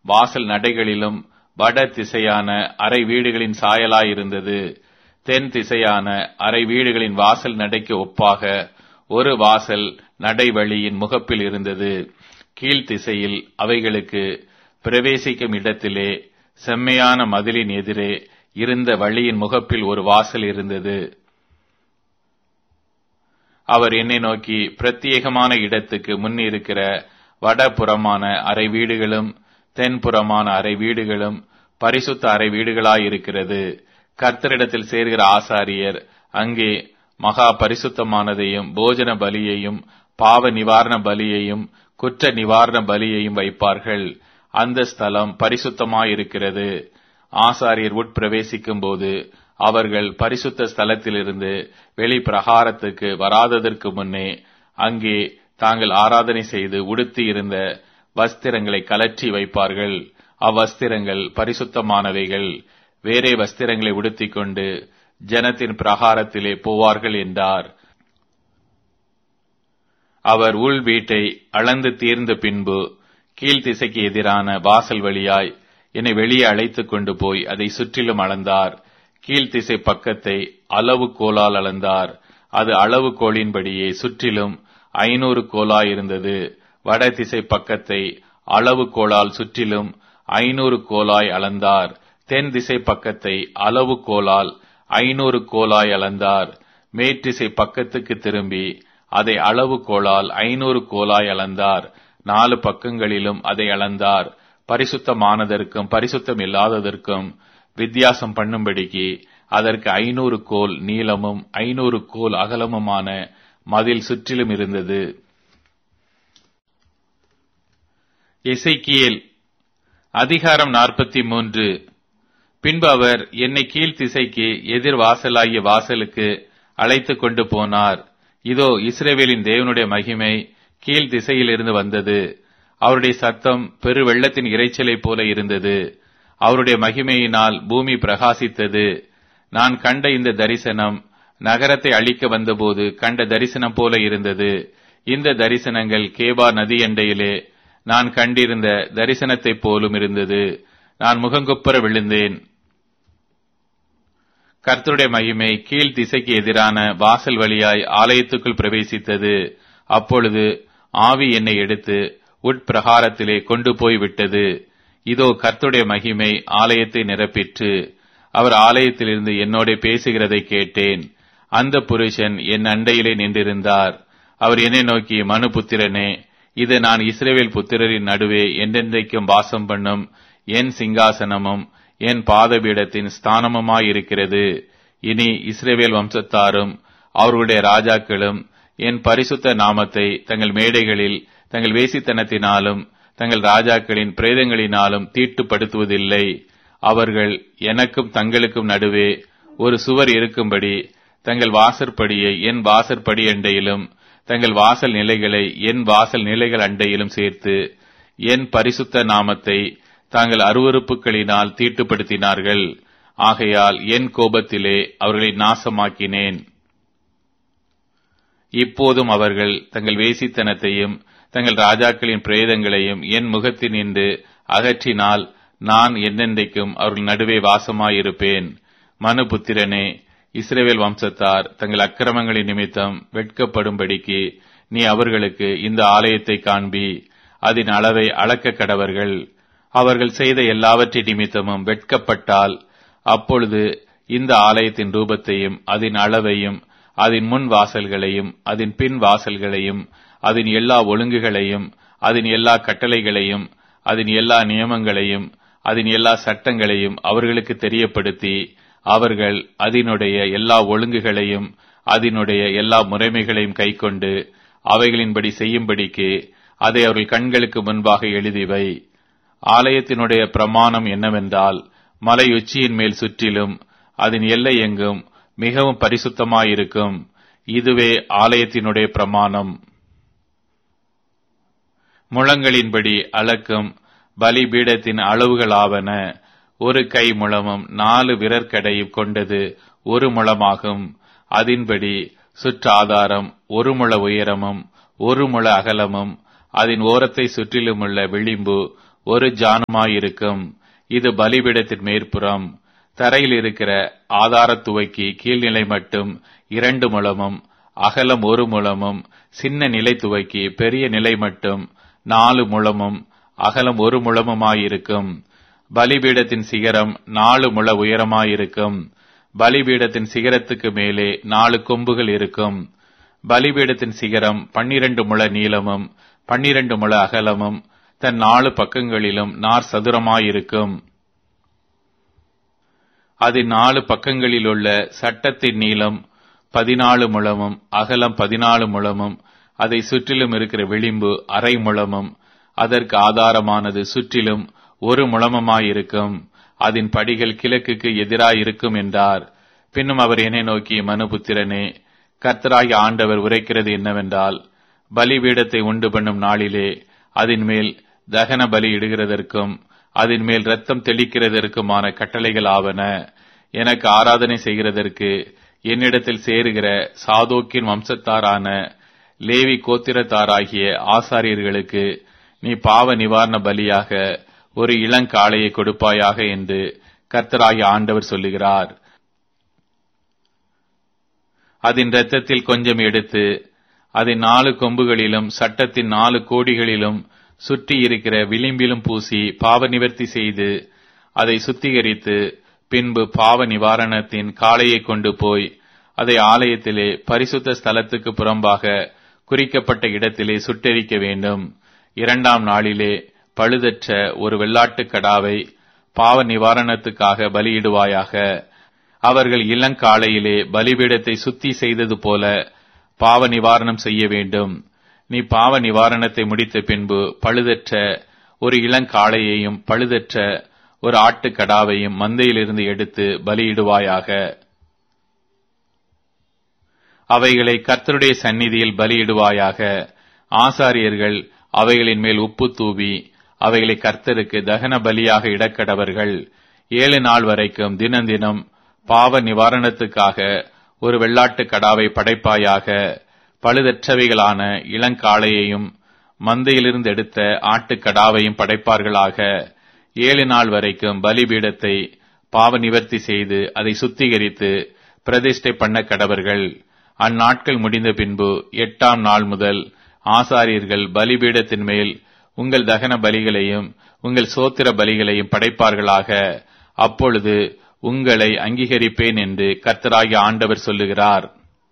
வாசல் நடைகளிலும் வட திசையான அறை வீடுகளின் சாயலாயிருந்தது தென் திசையான அறை வீடுகளின் வாசல் நடைக்கு ஒப்பாக ஒரு வாசல் நடைவழியின் முகப்பில் இருந்தது கீழ் திசையில் அவைகளுக்கு பிரவேசிக்கும் இடத்திலே செம்மையான மதிலின் எதிரே இருந்த வழியின் முகப்பில் ஒரு வாசல் இருந்தது அவர் என்னை நோக்கி பிரத்யேகமான இடத்துக்கு முன் இருக்கிற வடபுறமான அறை வீடுகளும் தென்புறமான அறை வீடுகளும் பரிசுத்த அறை வீடுகளாயிருக்கிறது கர்த்தரிடத்தில் சேர்கிற ஆசாரியர் அங்கே மகா பரிசுத்தமானதையும் போஜன பலியையும் பாவ நிவாரண பலியையும் குற்ற நிவாரண பலியையும் வைப்பார்கள் அந்த ஸ்தலம் பரிசுத்தமாயிருக்கிறது ஆசாரியர் உட்பிரவேசிக்கும் போது அவர்கள் பரிசுத்த ஸ்தலத்திலிருந்து வெளி பிரகாரத்துக்கு வராததற்கு முன்னே அங்கே தாங்கள் ஆராதனை செய்து உடுத்தி இருந்த வஸ்திரங்களை கலற்றி வைப்பார்கள் அவ்வஸ்திரங்கள் பரிசுத்தமானவைகள் வேறே வஸ்திரங்களை உடுத்திக் கொண்டு ஜனத்தின் பிரகாரத்திலே போவார்கள் என்றார் அவர் உள் வீட்டை அளந்து தீர்ந்த பின்பு கீழ்த்திசைக்கு எதிரான வாசல் வழியாய் என்னை வெளியே அழைத்துக் கொண்டு போய் அதை சுற்றிலும் அளந்தார் கீழ்த்திசை பக்கத்தை அளவு கோலால் அளந்தார் அது அளவு கோலின்படியே சுற்றிலும் ஐநூறு கோலாய் இருந்தது வடதிசை பக்கத்தை அளவு கோலால் சுற்றிலும் ஐநூறு கோலாய் அளந்தார் தென் திசை பக்கத்தை அளவு கோலால் ஐநூறு கோலாய் அளந்தார் மேற்றிசை பக்கத்துக்கு திரும்பி அதை அளவு கோலால் ஐநூறு கோலாய் அளந்தார் நாலு பக்கங்களிலும் அதை அளந்தார் பரிசுத்தமானதற்கும் பரிசுத்தம் இல்லாததற்கும் வித்தியாசம் பண்ணும்படிக்கு அதற்கு ஐநூறு கோல் நீளமும் ஐநூறு கோல் அகலமுமான மதில் சுற்றிலும் இருந்தது இசைக்கியல் அதிகாரம் நாற்பத்தி மூன்று பின்பு அவர் என்னை கீழ் திசைக்கு எதிர் வாசலாகிய வாசலுக்கு அழைத்து கொண்டு போனார் இதோ இஸ்ரேவேலின் தேவனுடைய மகிமை கீழ் திசையிலிருந்து வந்தது அவருடைய சத்தம் பெரு வெள்ளத்தின் இறைச்சலைப் போல இருந்தது அவருடைய மகிமையினால் பூமி பிரகாசித்தது நான் கண்ட இந்த தரிசனம் நகரத்தை அழிக்க வந்தபோது கண்ட தரிசனம் போல இருந்தது இந்த தரிசனங்கள் கேபா நதி எண்டையிலே நான் கண்டிருந்த தரிசனத்தைப் போலும் இருந்தது நான் முகங்குப்புற விழுந்தேன் கர்த்தருடைய மகிமை கீழ் திசைக்கு எதிரான வாசல் வழியாய் ஆலயத்துக்குள் பிரவேசித்தது அப்பொழுது ஆவி என்னை எடுத்து உட்பிரகாரத்திலே கொண்டு போய் விட்டது இதோ கர்த்தருடைய மகிமை ஆலயத்தை நிரப்பிற்று அவர் ஆலயத்திலிருந்து என்னோட பேசுகிறதை கேட்டேன் அந்த புருஷன் என் அண்டையிலே நின்றிருந்தார் அவர் என்னை நோக்கி மனு புத்திரனே இது நான் இஸ்ரேவேல் புத்திரரின் நடுவே என்றென்றைக்கும் வாசம் பண்ணும் என் சிங்காசனமும் என் பாதபீடத்தின் ஸ்தானமுமாயிருக்கிறது இனி இஸ்ரேவேல் வம்சத்தாரும் அவர்களுடைய ராஜாக்களும் என் பரிசுத்த நாமத்தை தங்கள் மேடைகளில் தங்கள் வேசித்தனத்தினாலும் தங்கள் ராஜாக்களின் பிரேதங்களினாலும் தீட்டுப்படுத்துவதில்லை அவர்கள் எனக்கும் தங்களுக்கும் நடுவே ஒரு சுவர் இருக்கும்படி தங்கள் வாசற்படியை என் வாசற்படி அண்டையிலும் தங்கள் வாசல் நிலைகளை என் வாசல் நிலைகள் அண்டையிலும் சேர்த்து என் பரிசுத்த நாமத்தை தாங்கள் அருவறுப்புகளினால் தீட்டுப்படுத்தினார்கள் ஆகையால் என் கோபத்திலே அவர்களை நாசமாக்கினேன் இப்போதும் அவர்கள் தங்கள் வேசித்தனத்தையும் தங்கள் ராஜாக்களின் பிரேதங்களையும் என் முகத்தினின்று அகற்றினால் நான் என்னென்றைக்கும் அவர்கள் நடுவே வாசமாயிருப்பேன் மனு புத்திரனே இஸ்ரேவேல் வம்சத்தார் தங்கள் அக்கிரமங்களின் நிமித்தம் வெட்கப்படும்படிக்கு நீ அவர்களுக்கு இந்த ஆலயத்தை காண்பி அதன் அளவை அளக்க கடவர்கள் அவர்கள் செய்த எல்லாவற்றின் நிமித்தமும் வெட்கப்பட்டால் அப்பொழுது இந்த ஆலயத்தின் ரூபத்தையும் அதன் அளவையும் அதன் முன் வாசல்களையும் அதன் பின் வாசல்களையும் அதன் எல்லா ஒழுங்குகளையும் அதன் எல்லா கட்டளைகளையும் அதன் எல்லா நியமங்களையும் அதன் எல்லா சட்டங்களையும் அவர்களுக்கு தெரியப்படுத்தி அவர்கள் அதனுடைய எல்லா ஒழுங்குகளையும் அதனுடைய எல்லா முறைமைகளையும் கைக்கொண்டு அவைகளின்படி செய்யும்படிக்கு அதை அவர்கள் கண்களுக்கு முன்பாக எழுதிவை ஆலயத்தினுடைய பிரமாணம் என்னவென்றால் மலை உச்சியின் மேல் சுற்றிலும் அதன் எல்லை எங்கும் மிகவும் பரிசுத்தமாயிருக்கும் இதுவே ஆலயத்தினுடைய பிரமாணம் முழங்களின்படி அளக்கும் பலிபீடத்தின் அளவுகளாவன ஒரு கை முழமும் நாலு விரற்கடையும் கொண்டது ஒரு முழமாகும் அதன்படி சுற்றாதாரம் ஒரு முழ உயரமும் ஒரு முழ அகலமும் அதன் ஓரத்தை சுற்றிலுமுள்ள விளிம்பு ஒரு ஜானுமாயிருக்கும் இது பலிபீடத்தின் மேற்புறம் தரையில் இருக்கிற ஆதாரத் துவைக்கு கீழ்நிலை மட்டும் இரண்டு முழமும் அகலம் ஒரு முழமும் சின்ன நிலை துவைக்கு பெரிய நிலை மட்டும் நாலு முழமும் அகலம் ஒரு முழமுமாயிருக்கும் பலிபீடத்தின் சிகரம் நாலு முழ உயரமாயிருக்கும் பலிபீடத்தின் சிகரத்துக்கு மேலே நாலு கொம்புகள் இருக்கும் பலிபீடத்தின் சிகரம் பன்னிரண்டு முழ நீளமும் பன்னிரண்டு முழ அகலமும் தன் நாலு பக்கங்களிலும் நார் சதுரமாயிருக்கும் அதன் நாலு பக்கங்களிலுள்ள சட்டத்தின் நீளம் பதினாலு முழமும் அகலம் பதினாலு முழமும் அதை சுற்றிலும் இருக்கிற விளிம்பு அரை முழமும் அதற்கு ஆதாரமானது சுற்றிலும் ஒரு முழமுமாயிருக்கும் அதன் படிகள் கிழக்குக்கு எதிராயிருக்கும் என்றார் பின்னும் அவர் என்னை நோக்கி மனுபுத்திரனே கர்த்தராகி ஆண்டவர் உரைக்கிறது என்னவென்றால் பலிபீடத்தை உண்டு பண்ணும் நாளிலே அதன் மேல் தகன பலி இடுகிறதற்கும் அதன் மேல் ரத்தம் தெளிக்கிறதற்குமான கட்டளைகள் ஆவன எனக்கு ஆராதனை செய்கிறதற்கு என்னிடத்தில் சேருகிற சாதோக்கின் வம்சத்தாரான லேவி கோத்திரத்தாராகிய ஆசாரியர்களுக்கு நீ பாவ நிவாரண பலியாக ஒரு இளங்காளையை கொடுப்பாயாக என்று கர்த்தராகிய ஆண்டவர் சொல்லுகிறார் அதன் இரத்தத்தில் கொஞ்சம் எடுத்து அதன் நாலு கொம்புகளிலும் சட்டத்தின் நாலு கோடிகளிலும் சுற்றி இருக்கிற விளிம்பிலும் பூசி பாவ நிவர்த்தி செய்து அதை சுத்திகரித்து பின்பு பாவ நிவாரணத்தின் காளையை கொண்டு போய் அதை ஆலயத்திலே பரிசுத்த ஸ்தலத்துக்கு புறம்பாக குறிக்கப்பட்ட இடத்திலே சுட்டெரிக்க வேண்டும் இரண்டாம் நாளிலே பழுதற்ற ஒரு வெள்ளாட்டுக் கடாவை பாவ நிவாரணத்துக்காக பலியிடுவாயாக அவர்கள் இளங்காலையிலே பலிபீடத்தை சுத்தி செய்தது போல பாவ நிவாரணம் செய்ய வேண்டும் நீ பாவ நிவாரணத்தை முடித்த பின்பு பழுதற்ற ஒரு இளங்காளையையும் பழுதற்ற ஒரு ஆட்டுக்கடாவையும் மந்தையிலிருந்து எடுத்து பலியிடுவாயாக அவைகளை கர்த்தருடைய சந்நிதியில் பலியிடுவாயாக ஆசாரியர்கள் அவைகளின் மேல் உப்பு தூவி அவைகளை கர்த்தருக்கு தகன பலியாக இடக்கடவர்கள் ஏழு நாள் வரைக்கும் தினந்தினம் பாவ நிவாரணத்துக்காக ஒரு வெள்ளாட்டு கடாவை படைப்பாயாக பழுதற்றவைகளான இளங்காளையையும் மந்தையிலிருந்து எடுத்த ஆட்டுக்கடாவையும் படைப்பார்களாக ஏழு நாள் வரைக்கும் பலிபீடத்தை பாவ நிவர்த்தி செய்து அதை சுத்திகரித்து பிரதிஷ்டை பண்ண கடவர்கள் அந்நாட்கள் முடிந்த பின்பு எட்டாம் நாள் முதல் ஆசாரியர்கள் பலிபீடத்தின் மேல் உங்கள் தகன பலிகளையும் உங்கள் சோத்திர பலிகளையும் படைப்பார்களாக அப்பொழுது உங்களை அங்கீகரிப்பேன் என்று கர்த்தராகிய ஆண்டவர் சொல்லுகிறார்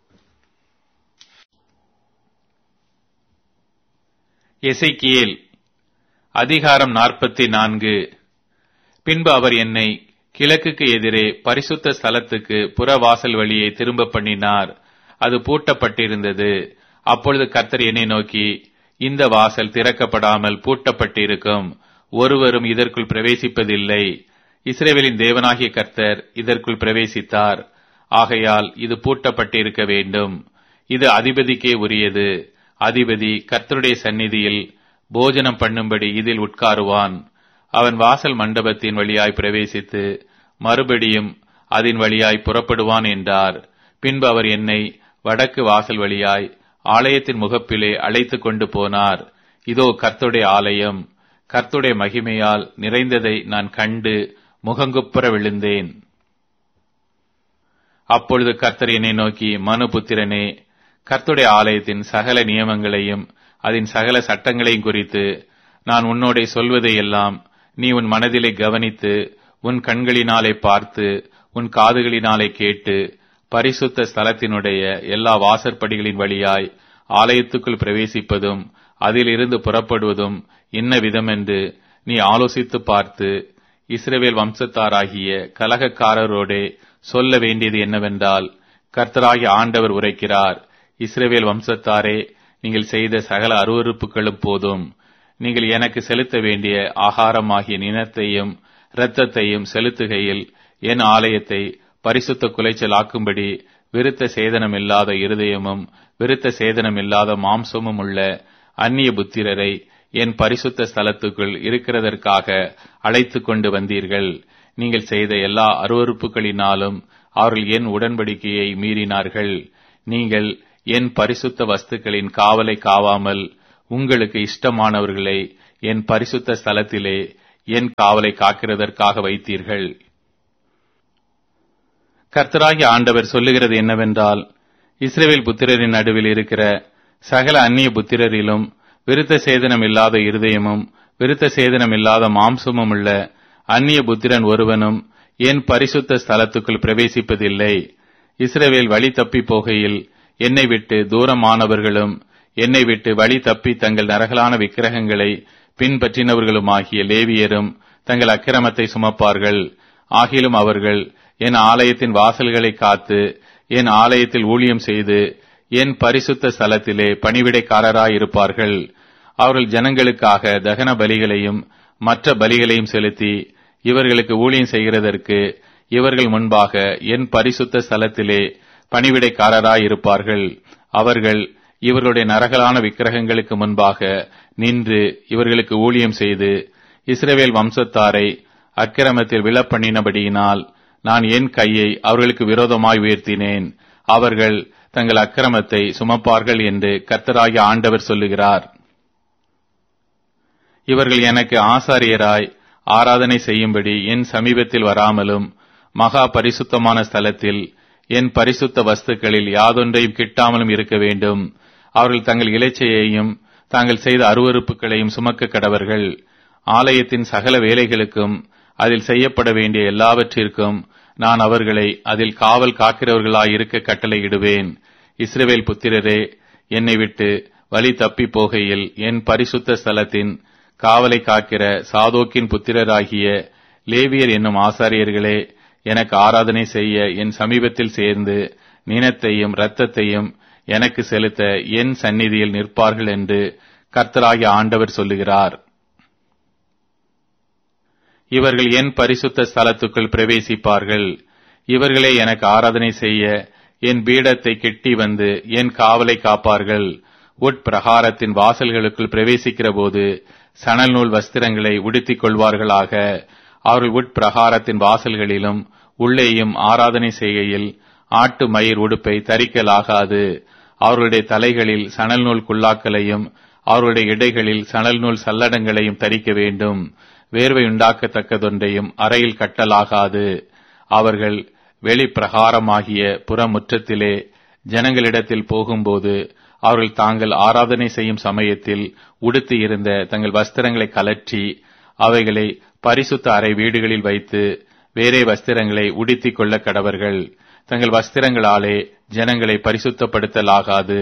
எசைக்கியேல் அதிகாரம் நாற்பத்தி நான்கு பின்பு அவர் என்னை கிழக்குக்கு எதிரே பரிசுத்த ஸ்தலத்துக்கு புறவாசல் வழியை திரும்ப பண்ணினார் அது பூட்டப்பட்டிருந்தது அப்பொழுது கர்த்தர் என்னை நோக்கி இந்த வாசல் திறக்கப்படாமல் பூட்டப்பட்டிருக்கும் ஒருவரும் இதற்குள் பிரவேசிப்பதில்லை இஸ்ரேவேலின் தேவனாகிய கர்த்தர் இதற்குள் பிரவேசித்தார் ஆகையால் இது பூட்டப்பட்டிருக்க வேண்டும் இது அதிபதிக்கே உரியது அதிபதி கர்த்தருடைய சந்நிதியில் போஜனம் பண்ணும்படி இதில் உட்காருவான் அவன் வாசல் மண்டபத்தின் வழியாய் பிரவேசித்து மறுபடியும் அதன் வழியாய் புறப்படுவான் என்றார் பின்பு அவர் என்னை வடக்கு வாசல் வழியாய் ஆலயத்தின் முகப்பிலே அழைத்து கொண்டு போனார் இதோ கர்த்துடைய ஆலயம் கர்த்துடைய மகிமையால் நிறைந்ததை நான் கண்டு முகங்குப்புற விழுந்தேன் அப்பொழுது கர்த்தர் என்னை நோக்கி மனுபுத்திரனே கர்த்துடைய ஆலயத்தின் சகல நியமங்களையும் அதன் சகல சட்டங்களையும் குறித்து நான் உன்னோடே சொல்வதையெல்லாம் நீ உன் மனதிலே கவனித்து உன் கண்களினாலே பார்த்து உன் காதுகளினாலே கேட்டு பரிசுத்த ஸ்தலத்தினுடைய எல்லா வாசற்படிகளின் வழியாய் ஆலயத்துக்குள் பிரவேசிப்பதும் அதிலிருந்து புறப்படுவதும் என்ன விதமென்று நீ ஆலோசித்து பார்த்து இஸ்ரவேல் வம்சத்தாராகிய கலகக்காரரோடே சொல்ல வேண்டியது என்னவென்றால் கர்த்தராகிய ஆண்டவர் உரைக்கிறார் இஸ்ரவேல் வம்சத்தாரே நீங்கள் செய்த சகல அருவறுப்புகளும் போதும் நீங்கள் எனக்கு செலுத்த வேண்டிய ஆகாரமாகிய நினத்தையும் இரத்தத்தையும் செலுத்துகையில் என் ஆலயத்தை பரிசுத்த குலைச்சலாக்கும்படி விருத்த சேதனம் இல்லாத இருதயமும் விருத்த சேதனம் இல்லாத மாம்சமும் உள்ள அந்நிய புத்திரரை என் பரிசுத்த ஸ்தலத்துக்குள் இருக்கிறதற்காக அழைத்து கொண்டு வந்தீர்கள் நீங்கள் செய்த எல்லா அருவறுப்புகளினாலும் அவர்கள் என் உடன்படிக்கையை மீறினார்கள் நீங்கள் என் பரிசுத்த வஸ்துக்களின் காவலை காவாமல் உங்களுக்கு இஷ்டமானவர்களை என் பரிசுத்த ஸ்தலத்திலே என் காவலை காக்கிறதற்காக வைத்தீர்கள் கர்த்தராகிய ஆண்டவர் சொல்லுகிறது என்னவென்றால் இஸ்ரேவேல் புத்திரரின் நடுவில் இருக்கிற சகல அந்நிய புத்திரரிலும் விருத்த சேதனம் இல்லாத இருதயமும் விருத்த சேதனம் இல்லாத மாம்சமும் உள்ள அந்நிய புத்திரன் ஒருவனும் என் பரிசுத்த ஸ்தலத்துக்குள் பிரவேசிப்பதில்லை இஸ்ரவேல் வழி தப்பி போகையில் என்னை விட்டு தூரமானவர்களும் என்னை விட்டு வழி தப்பி தங்கள் நரகலான விக்கிரகங்களை பின்பற்றினவர்களுமாகிய லேவியரும் தங்கள் அக்கிரமத்தை சுமப்பார்கள் ஆகிலும் அவர்கள் என் ஆலயத்தின் வாசல்களை காத்து என் ஆலயத்தில் ஊழியம் செய்து என் பரிசுத்த ஸ்தலத்திலே பணிவிடைக்காரராயிருப்பார்கள் அவர்கள் ஜனங்களுக்காக தகன பலிகளையும் மற்ற பலிகளையும் செலுத்தி இவர்களுக்கு ஊழியம் செய்கிறதற்கு இவர்கள் முன்பாக என் பரிசுத்த ஸ்தலத்திலே பணிவிடைக்காரராயிருப்பார்கள் அவர்கள் இவர்களுடைய நரகலான விக்கிரகங்களுக்கு முன்பாக நின்று இவர்களுக்கு ஊழியம் செய்து இஸ்ரவேல் வம்சத்தாரை அக்கிரமத்தில் விழப்பண்ணினபடியினால் நான் என் கையை அவர்களுக்கு விரோதமாய் உயர்த்தினேன் அவர்கள் தங்கள் அக்கிரமத்தை சுமப்பார்கள் என்று கர்த்தராகிய ஆண்டவர் சொல்லுகிறார் இவர்கள் எனக்கு ஆசாரியராய் ஆராதனை செய்யும்படி என் சமீபத்தில் வராமலும் மகா பரிசுத்தமான ஸ்தலத்தில் என் பரிசுத்த வஸ்துக்களில் யாதொன்றையும் கிட்டாமலும் இருக்க வேண்டும் அவர்கள் தங்கள் இலைச்சையையும் தாங்கள் செய்த அருவறுப்புகளையும் சுமக்க கடவர்கள் ஆலயத்தின் சகல வேலைகளுக்கும் அதில் செய்யப்பட வேண்டிய எல்லாவற்றிற்கும் நான் அவர்களை அதில் காவல் காக்கிறவர்களாய் இருக்க கட்டளையிடுவேன் இஸ்ரவேல் புத்திரரே என்னை விட்டு வழி தப்பி போகையில் என் பரிசுத்த ஸ்தலத்தின் காவலை காக்கிற சாதோக்கின் புத்திரராகிய லேவியர் என்னும் ஆசாரியர்களே எனக்கு ஆராதனை செய்ய என் சமீபத்தில் சேர்ந்து நினத்தையும் இரத்தத்தையும் எனக்கு செலுத்த என் சந்நிதியில் நிற்பார்கள் என்று கர்த்தராகிய ஆண்டவர் சொல்லுகிறார் இவர்கள் என் பரிசுத்த ஸ்தலத்துக்குள் பிரவேசிப்பார்கள் இவர்களே எனக்கு ஆராதனை செய்ய என் பீடத்தை கெட்டி வந்து என் காவலை காப்பார்கள் உட்பிரகாரத்தின் வாசல்களுக்குள் பிரவேசிக்கிற போது சணல் நூல் வஸ்திரங்களை உடுத்திக் கொள்வார்களாக அவர்கள் உட்பிரகாரத்தின் வாசல்களிலும் உள்ளேயும் ஆராதனை செய்கையில் ஆட்டு மயிர் உடுப்பை தரிக்கலாகாது அவர்களுடைய தலைகளில் சணல் நூல் குல்லாக்களையும் அவர்களுடைய இடைகளில் சணல் நூல் சல்லடங்களையும் தரிக்க வேண்டும் வேர்வை உண்டாக்கத்தக்கதொன்றையும் அறையில் கட்டலாகாது அவர்கள் வெளிப்பிரகாரமாகிய புறமுற்றத்திலே ஜனங்களிடத்தில் போகும்போது அவர்கள் தாங்கள் ஆராதனை செய்யும் சமயத்தில் உடுத்தி இருந்த தங்கள் வஸ்திரங்களை கலற்றி அவைகளை பரிசுத்த அறை வீடுகளில் வைத்து வேறே வஸ்திரங்களை உடுத்திக் கொள்ள கடவர்கள் தங்கள் வஸ்திரங்களாலே ஜனங்களை பரிசுத்தப்படுத்தலாகாது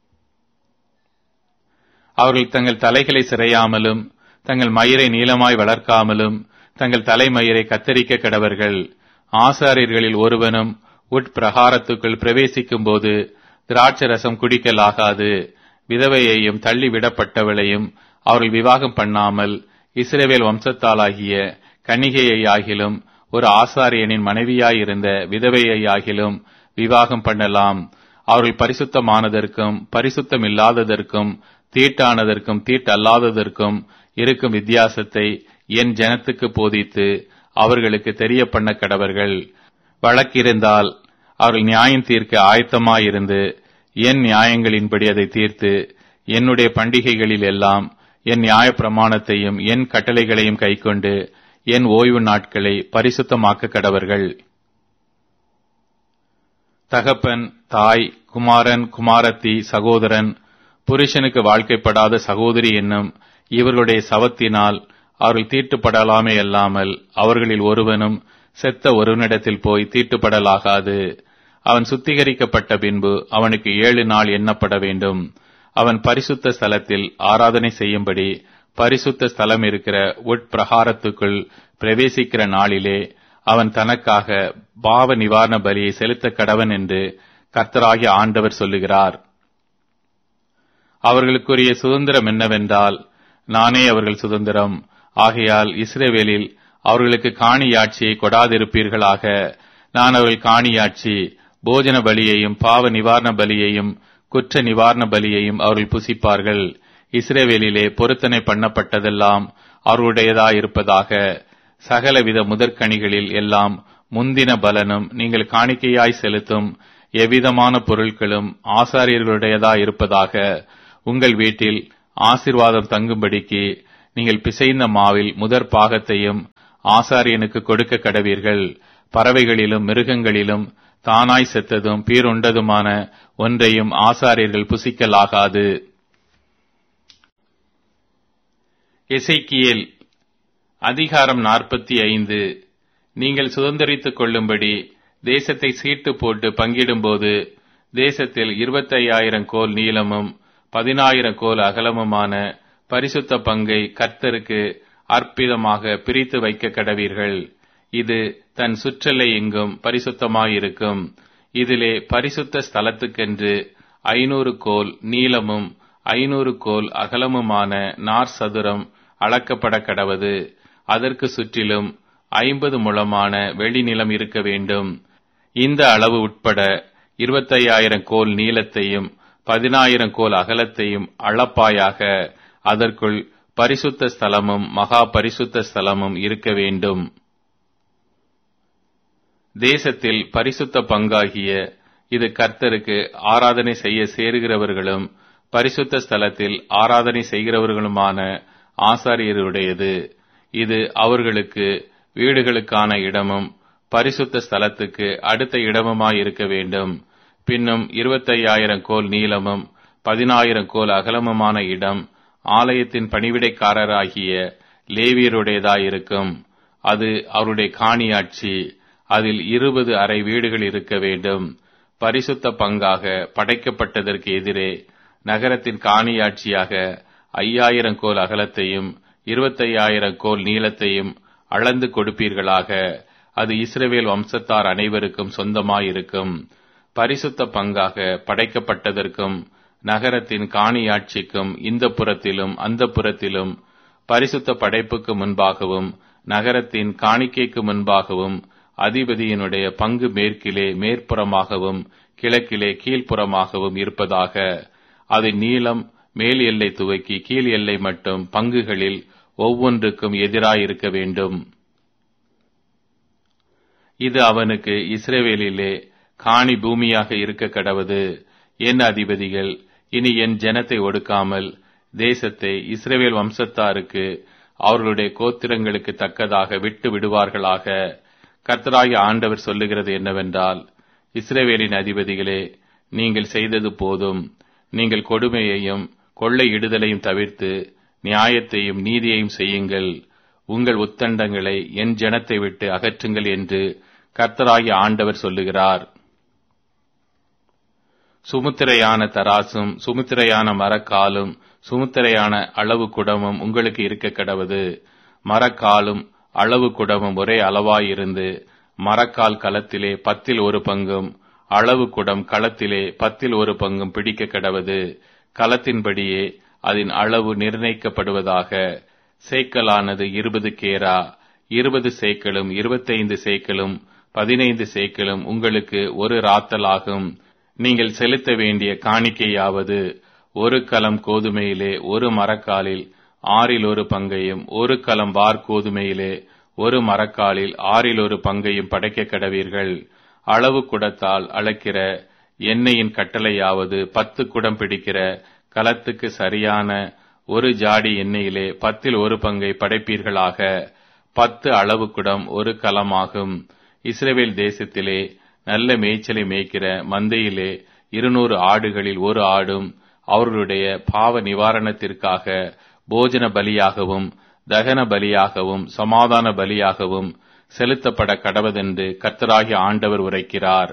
அவர்கள் தங்கள் தலைகளை சிறையாமலும் தங்கள் மயிரை நீளமாய் வளர்க்காமலும் தங்கள் தலைமயிரை கத்தரிக்க கடவர்கள் ஆசாரியர்களில் ஒருவனும் உட்பிரகாரத்துக்குள் பிரவேசிக்கும் போது திராட்சரசம் குடிக்கலாகாது விதவையையும் தள்ளி விடப்பட்டவளையும் அவர்கள் விவாகம் பண்ணாமல் இஸ்ரேவேல் வம்சத்தாலாகிய கன்னிகையை ஆகிலும் ஒரு ஆசாரியனின் மனைவியாயிருந்த விதவையை ஆகிலும் விவாகம் பண்ணலாம் அவர்கள் பரிசுத்தமானதற்கும் பரிசுத்தம் இல்லாததற்கும் தீட்டானதற்கும் தீட்டல்லாததற்கும் இருக்கும் வித்தியாசத்தை என் ஜனத்துக்கு போதித்து அவர்களுக்கு தெரிய பண்ண கடவர்கள் வழக்கிருந்தால் அவர்கள் நியாயம் தீர்க்க ஆயத்தமாயிருந்து என் நியாயங்களின்படி அதை தீர்த்து என்னுடைய பண்டிகைகளில் எல்லாம் என் நியாய பிரமாணத்தையும் என் கட்டளைகளையும் கைக்கொண்டு என் ஓய்வு நாட்களை பரிசுத்தமாக்க கடவர்கள் தகப்பன் தாய் குமாரன் குமாரத்தி சகோதரன் புருஷனுக்கு வாழ்க்கைப்படாத சகோதரி என்னும் இவர்களுடைய சவத்தினால் அவர்கள் தீட்டுப்படலாமே அல்லாமல் அவர்களில் ஒருவனும் செத்த ஒருவனிடத்தில் போய் தீட்டுப்படலாகாது அவன் சுத்திகரிக்கப்பட்ட பின்பு அவனுக்கு ஏழு நாள் எண்ணப்பட வேண்டும் அவன் பரிசுத்த ஸ்தலத்தில் ஆராதனை செய்யும்படி பரிசுத்த ஸ்தலம் இருக்கிற உட்பிரகாரத்துக்குள் பிரவேசிக்கிற நாளிலே அவன் தனக்காக பாவ நிவாரண பலியை செலுத்த கடவன் என்று கர்த்தராகிய ஆண்டவர் சொல்லுகிறார் அவர்களுக்குரிய சுதந்திரம் என்னவென்றால் நானே அவர்கள் சுதந்திரம் ஆகையால் இஸ்ரேவேலில் அவர்களுக்கு காணியாட்சியை கொடாதிருப்பீர்களாக நான் அவர்கள் காணியாட்சி போஜன பலியையும் பாவ நிவாரண பலியையும் குற்ற நிவாரண பலியையும் அவர்கள் புசிப்பார்கள் இஸ்ரேவேலிலே பொருத்தனை பண்ணப்பட்டதெல்லாம் அவர்களுடையதாயிருப்பதாக சகலவித முதற்கனிகளில் எல்லாம் முந்தின பலனும் நீங்கள் காணிக்கையாய் செலுத்தும் எவ்விதமான பொருட்களும் ஆசாரியர்களுடையதாயிருப்பதாக உங்கள் வீட்டில் ஆசிர்வாதம் தங்கும்படிக்கு நீங்கள் பிசைந்த மாவில் முதற் பாகத்தையும் ஆசாரியனுக்கு கொடுக்க கடவீர்கள் பறவைகளிலும் மிருகங்களிலும் தானாய் செத்ததும் பீருண்டதுமான ஒன்றையும் ஆசாரியர்கள் புசிக்கலாகாது எசைக்கியேல் அதிகாரம் நாற்பத்தி ஐந்து நீங்கள் சுதந்திரித்துக் கொள்ளும்படி தேசத்தை சீட்டு போட்டு பங்கிடும்போது தேசத்தில் இருபத்தையாயிரம் கோல் நீளமும் பதினாயிரம் கோல் அகலமுமான பரிசுத்த பங்கை கர்த்தருக்கு அற்பிதமாக பிரித்து வைக்க கடவீர்கள் இது தன் சுற்றலை எங்கும் பரிசுத்தமாயிருக்கும் இதிலே பரிசுத்த ஸ்தலத்துக்கென்று ஐநூறு கோல் நீளமும் ஐநூறு கோல் அகலமுமான நார் சதுரம் அளக்கப்பட கடவது அதற்கு சுற்றிலும் ஐம்பது முழமான வெளிநிலம் இருக்க வேண்டும் இந்த அளவு உட்பட இருபத்தையாயிரம் கோல் நீளத்தையும் பதினாயிரம் கோல் அகலத்தையும் அளப்பாயாக அதற்குள் பரிசுத்த ஸ்தலமும் மகா பரிசுத்த ஸ்தலமும் இருக்க வேண்டும் தேசத்தில் பரிசுத்த பங்காகிய இது கர்த்தருக்கு ஆராதனை செய்ய சேருகிறவர்களும் பரிசுத்த ஸ்தலத்தில் ஆராதனை செய்கிறவர்களுமான ஆசாரியருடையது இது அவர்களுக்கு வீடுகளுக்கான இடமும் பரிசுத்த ஸ்தலத்துக்கு அடுத்த இடமுமாய் இருக்க வேண்டும் பின்னும் இருபத்தையாயிரம் கோல் நீளமும் பதினாயிரம் கோல் அகலமுமான இடம் ஆலயத்தின் பணிவிடைக்காரராகிய லேவியருடையதாயிருக்கும் அது அவருடைய காணியாட்சி அதில் இருபது அறை வீடுகள் இருக்க வேண்டும் பரிசுத்த பங்காக படைக்கப்பட்டதற்கு எதிரே நகரத்தின் காணியாட்சியாக ஐயாயிரம் கோல் அகலத்தையும் இருபத்தையாயிரம் கோல் நீளத்தையும் அளந்து கொடுப்பீர்களாக அது இஸ்ரவேல் வம்சத்தார் அனைவருக்கும் சொந்தமாயிருக்கும் பரிசுத்த பங்காக படைக்கப்பட்டதற்கும் நகரத்தின் காணியாட்சிக்கும் இந்த புறத்திலும் அந்த புறத்திலும் பரிசுத்த படைப்புக்கு முன்பாகவும் நகரத்தின் காணிக்கைக்கு முன்பாகவும் அதிபதியினுடைய பங்கு மேற்கிலே மேற்புறமாகவும் கிழக்கிலே கீழ்ப்புறமாகவும் இருப்பதாக அதன் நீளம் மேல் எல்லை துவக்கி கீழ் எல்லை மட்டும் பங்குகளில் ஒவ்வொன்றுக்கும் எதிராயிருக்க வேண்டும் இது அவனுக்கு இஸ்ரேவேலிலே காணி பூமியாக இருக்க கடவது என் அதிபதிகள் இனி என் ஜனத்தை ஒடுக்காமல் தேசத்தை இஸ்ரேவேல் வம்சத்தாருக்கு அவர்களுடைய கோத்திரங்களுக்கு தக்கதாக விட்டு விடுவார்களாக கர்த்தராகிய ஆண்டவர் சொல்லுகிறது என்னவென்றால் இஸ்ரேவேலின் அதிபதிகளே நீங்கள் செய்தது போதும் நீங்கள் கொடுமையையும் கொள்ளையிடுதலையும் தவிர்த்து நியாயத்தையும் நீதியையும் செய்யுங்கள் உங்கள் உத்தண்டங்களை என் ஜனத்தை விட்டு அகற்றுங்கள் என்று கர்த்தராகிய ஆண்டவர் சொல்லுகிறார் சுமுத்திரையான தராசும் சுமுத்திரையான மரக்காலும் சுமுத்திரையான அளவு குடமும் உங்களுக்கு இருக்க கடவது மரக்காலும் அளவு குடமும் ஒரே அளவாயிருந்து மரக்கால் களத்திலே பத்தில் ஒரு பங்கும் அளவு குடம் களத்திலே பத்தில் ஒரு பங்கும் பிடிக்க கடவது களத்தின்படியே அதன் அளவு நிர்ணயிக்கப்படுவதாக சேக்கலானது இருபது கேரா இருபது சேக்களும் இருபத்தைந்து சேக்களும் பதினைந்து சேக்களும் உங்களுக்கு ஒரு ராத்தல் ஆகும் நீங்கள் செலுத்த வேண்டிய காணிக்கையாவது ஒரு கலம் கோதுமையிலே ஒரு மரக்காலில் ஆறில் ஒரு பங்கையும் ஒரு கலம் வார் கோதுமையிலே ஒரு மரக்காலில் ஆறில் ஒரு பங்கையும் படைக்க கடவீர்கள் அளவு குடத்தால் அளக்கிற எண்ணெயின் கட்டளையாவது பத்து குடம் பிடிக்கிற கலத்துக்கு சரியான ஒரு ஜாடி எண்ணெயிலே பத்தில் ஒரு பங்கை படைப்பீர்களாக பத்து அளவு குடம் ஒரு கலமாகும் இஸ்ரேவேல் தேசத்திலே நல்ல மேய்ச்சலை மேய்க்கிற மந்தையிலே இருநூறு ஆடுகளில் ஒரு ஆடும் அவர்களுடைய பாவ நிவாரணத்திற்காக போஜன பலியாகவும் தகன பலியாகவும் சமாதான பலியாகவும் செலுத்தப்பட கடவதென்று கர்த்தராகிய ஆண்டவர் உரைக்கிறார்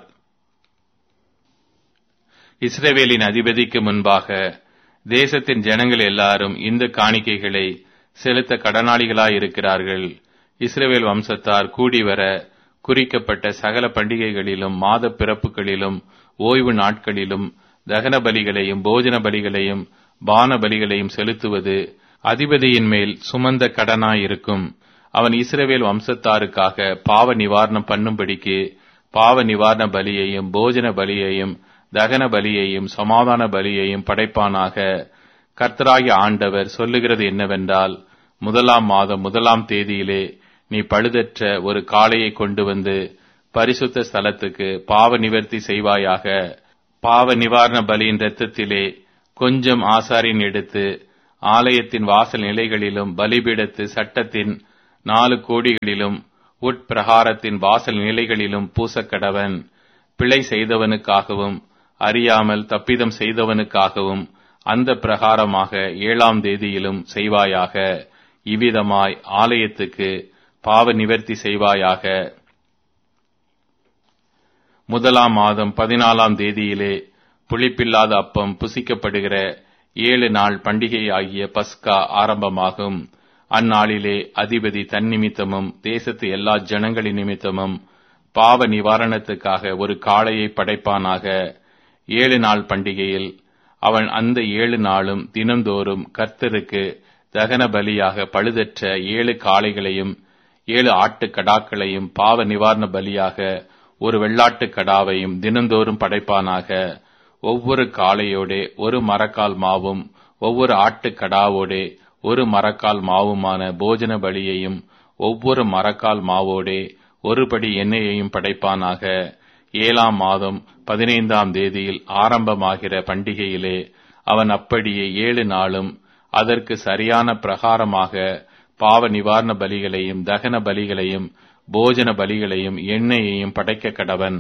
இஸ்ரேவேலின் அதிபதிக்கு முன்பாக தேசத்தின் ஜனங்கள் எல்லாரும் இந்த காணிக்கைகளை செலுத்த கடனாளிகளாயிருக்கிறார்கள் இஸ்ரேவேல் வம்சத்தார் கூடிவர குறிக்கப்பட்ட சகல பண்டிகைகளிலும் மாத பிறப்புகளிலும் ஓய்வு நாட்களிலும் தகன பலிகளையும் போஜன பலிகளையும் பான பலிகளையும் செலுத்துவது அதிபதியின் மேல் சுமந்த கடனாயிருக்கும் அவன் இஸ்ரவேல் வம்சத்தாருக்காக பாவ நிவாரணம் பண்ணும்படிக்கு பாவ நிவாரண பலியையும் போஜன பலியையும் தகன பலியையும் சமாதான பலியையும் படைப்பானாக கர்த்தராகிய ஆண்டவர் சொல்லுகிறது என்னவென்றால் முதலாம் மாதம் முதலாம் தேதியிலே நீ பழுதற்ற ஒரு காளையை கொண்டு வந்து பரிசுத்த ஸ்தலத்துக்கு பாவ நிவர்த்தி செய்வாயாக பாவ நிவாரண பலியின் இரத்தத்திலே கொஞ்சம் ஆசாரின் எடுத்து ஆலயத்தின் வாசல் நிலைகளிலும் பலிபீடத்து சட்டத்தின் நாலு கோடிகளிலும் உட்பிரகாரத்தின் வாசல் நிலைகளிலும் பூசக்கடவன் பிழை செய்தவனுக்காகவும் அறியாமல் தப்பிதம் செய்தவனுக்காகவும் அந்த பிரகாரமாக ஏழாம் தேதியிலும் செய்வாயாக இவ்விதமாய் ஆலயத்துக்கு பாவ நிவர்த்தி செய்வாயாக முதலாம் மாதம் பதினாலாம் தேதியிலே புளிப்பில்லாத அப்பம் புசிக்கப்படுகிற ஏழு நாள் பண்டிகை ஆகிய பஸ்கா ஆரம்பமாகும் அந்நாளிலே அதிபதி தன்னிமித்தமும் தேசத்து எல்லா ஜனங்களின் நிமித்தமும் பாவ நிவாரணத்துக்காக ஒரு காளையை படைப்பானாக ஏழு நாள் பண்டிகையில் அவன் அந்த ஏழு நாளும் தினந்தோறும் கர்த்தருக்கு தகன பலியாக பழுதற்ற ஏழு காளைகளையும் ஏழு ஆட்டுக் கடாக்களையும் பாவ நிவாரண பலியாக ஒரு வெள்ளாட்டுக் கடாவையும் தினந்தோறும் படைப்பானாக ஒவ்வொரு காளையோடே ஒரு மரக்கால் மாவும் ஒவ்வொரு ஆட்டுக் கடாவோடே ஒரு மரக்கால் மாவுமான போஜன பலியையும் ஒவ்வொரு மரக்கால் மாவோடே ஒருபடி எண்ணெயையும் படைப்பானாக ஏழாம் மாதம் பதினைந்தாம் தேதியில் ஆரம்பமாகிற பண்டிகையிலே அவன் அப்படியே ஏழு நாளும் அதற்கு சரியான பிரகாரமாக பாவ நிவாரண பலிகளையும் தகன பலிகளையும் போஜன பலிகளையும் எண்ணெயையும் படைக்க கடவன்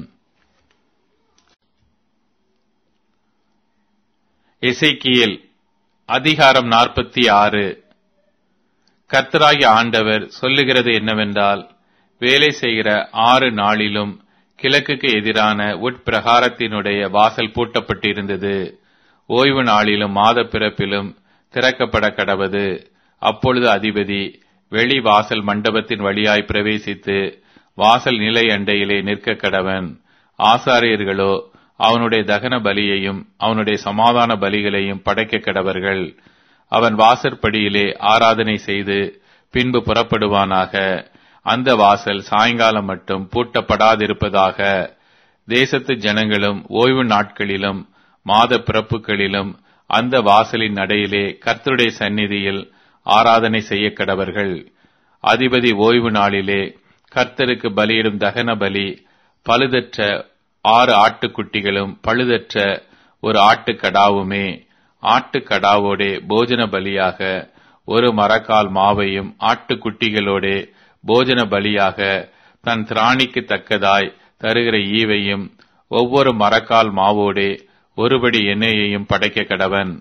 எசைக்கியல் அதிகாரம் நாற்பத்தி ஆறு கர்த்தராகிய ஆண்டவர் சொல்லுகிறது என்னவென்றால் வேலை செய்கிற ஆறு நாளிலும் கிழக்குக்கு எதிரான உட்பிரகாரத்தினுடைய வாசல் பூட்டப்பட்டிருந்தது ஓய்வு நாளிலும் மாத பிறப்பிலும் திறக்கப்பட கடவது அப்பொழுது அதிபதி வெளி வாசல் மண்டபத்தின் வழியாய் பிரவேசித்து வாசல் நிலை அண்டையிலே நிற்க கடவன் ஆசாரியர்களோ அவனுடைய தகன பலியையும் அவனுடைய சமாதான பலிகளையும் படைக்க கடவர்கள் அவன் வாசற்படியிலே ஆராதனை செய்து பின்பு புறப்படுவானாக அந்த வாசல் சாயங்காலம் மட்டும் பூட்டப்படாதிருப்பதாக தேசத்து ஜனங்களும் ஓய்வு நாட்களிலும் மாத பிறப்புகளிலும் அந்த வாசலின் நடையிலே கர்த்தருடைய சந்நிதியில் ஆராதனை செய்ய கடவர்கள் அதிபதி ஓய்வு நாளிலே கர்த்தருக்கு பலியிடும் தகன பலி பழுதற்ற ஆறு ஆட்டுக்குட்டிகளும் பழுதற்ற ஒரு ஆட்டுக்கடாவுமே ஆட்டுக்கடாவோடே போஜன பலியாக ஒரு மரக்கால் மாவையும் ஆட்டுக்குட்டிகளோடே போஜன பலியாக தன் திராணிக்கு தக்கதாய் தருகிற ஈவையும் ஒவ்வொரு மரக்கால் மாவோடே ஒருபடி எண்ணெயையும் படைக்க கடவன்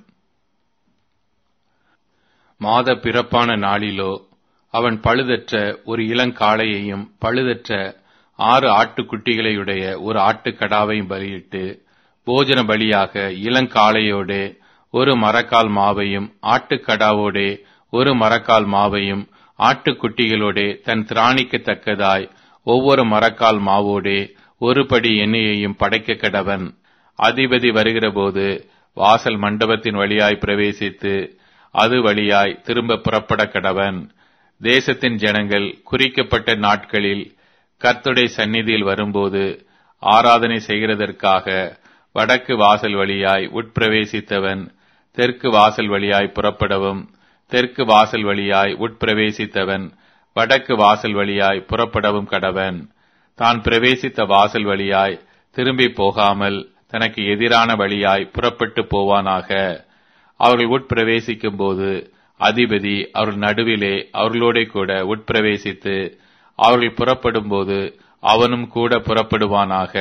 மாத பிறப்பான நாளிலோ அவன் பழுதற்ற ஒரு இளங்காளையையும் பழுதற்ற ஆறு ஆட்டுக்குட்டிகளையுடைய ஒரு ஆட்டுக்கடாவையும் பலியிட்டு போஜன பலியாக இளங்காளையோடே ஒரு மரக்கால் மாவையும் ஆட்டுக்கடாவோடே ஒரு மரக்கால் மாவையும் ஆட்டுக்குட்டிகளோடே தன் திராணிக்கு தக்கதாய் ஒவ்வொரு மரக்கால் மாவோடே ஒரு படி எண்ணெயையும் படைக்க கடவன் அதிபதி வருகிறபோது வாசல் மண்டபத்தின் வழியாய் பிரவேசித்து அது வழியாய் திரும்ப புறப்பட கடவன் தேசத்தின் ஜனங்கள் குறிக்கப்பட்ட நாட்களில் கர்த்துடைய சந்நிதியில் வரும்போது ஆராதனை செய்கிறதற்காக வடக்கு வாசல் வழியாய் உட்பிரவேசித்தவன் தெற்கு வாசல் வழியாய் புறப்படவும் தெற்கு வாசல் வழியாய் உட்பிரவேசித்தவன் வடக்கு வாசல் வழியாய் புறப்படவும் கடவன் தான் பிரவேசித்த வாசல் வழியாய் திரும்பி போகாமல் தனக்கு எதிரான வழியாய் புறப்பட்டு போவானாக அவர்கள் உட்பிரவேசிக்கும் போது அதிபதி அவர்கள் நடுவிலே அவர்களோட கூட உட்பிரவேசித்து அவர்கள் புறப்படும் போது அவனும் கூட புறப்படுவானாக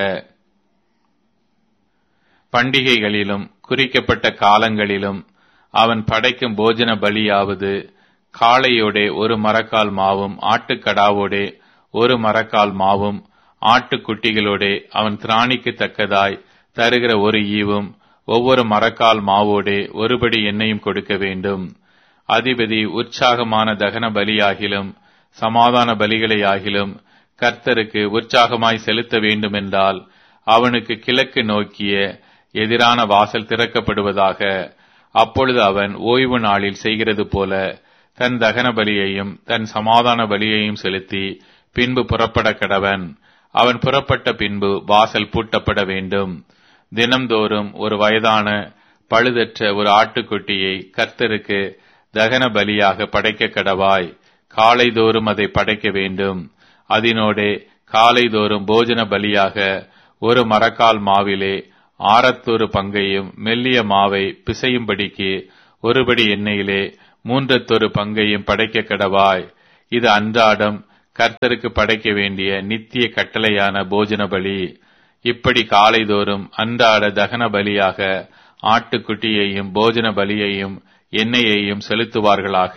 பண்டிகைகளிலும் குறிக்கப்பட்ட காலங்களிலும் அவன் படைக்கும் போஜன பலியாவது காளையோடே ஒரு மரக்கால் மாவும் ஆட்டுக்கடாவோடே ஒரு மரக்கால் மாவும் ஆட்டுக்குட்டிகளோடே அவன் திராணிக்கு தக்கதாய் தருகிற ஒரு ஈவும் ஒவ்வொரு மரக்கால் மாவோடே ஒருபடி எண்ணெயும் கொடுக்க வேண்டும் அதிபதி உற்சாகமான தகன பலியாகிலும் சமாதான பலிகளையாகிலும் கர்த்தருக்கு உற்சாகமாய் செலுத்த வேண்டுமென்றால் அவனுக்கு கிழக்கு நோக்கிய எதிரான வாசல் திறக்கப்படுவதாக அப்பொழுது அவன் ஓய்வு நாளில் செய்கிறது போல தன் தகன பலியையும் தன் சமாதான பலியையும் செலுத்தி பின்பு புறப்பட கடவன் அவன் புறப்பட்ட பின்பு வாசல் பூட்டப்பட வேண்டும் தினம்தோறும் ஒரு வயதான பழுதற்ற ஒரு ஆட்டுக்குட்டியை கர்த்தருக்கு தகன பலியாக படைக்க கடவாய் காலைதோறும் அதை படைக்க வேண்டும் அதனோடே காலைதோறும் போஜன பலியாக ஒரு மரக்கால் மாவிலே ஆரத்தொரு பங்கையும் மெல்லிய மாவை பிசையும்படிக்கு ஒருபடி எண்ணெயிலே மூன்றத்தொரு பங்கையும் படைக்க கடவாய் இது அன்றாடம் கர்த்தருக்கு படைக்க வேண்டிய நித்திய கட்டளையான போஜன பலி இப்படி காலைதோறும் அன்றாட தகன பலியாக ஆட்டுக்குட்டியையும் போஜன பலியையும் எண்ணெயையும் செலுத்துவார்களாக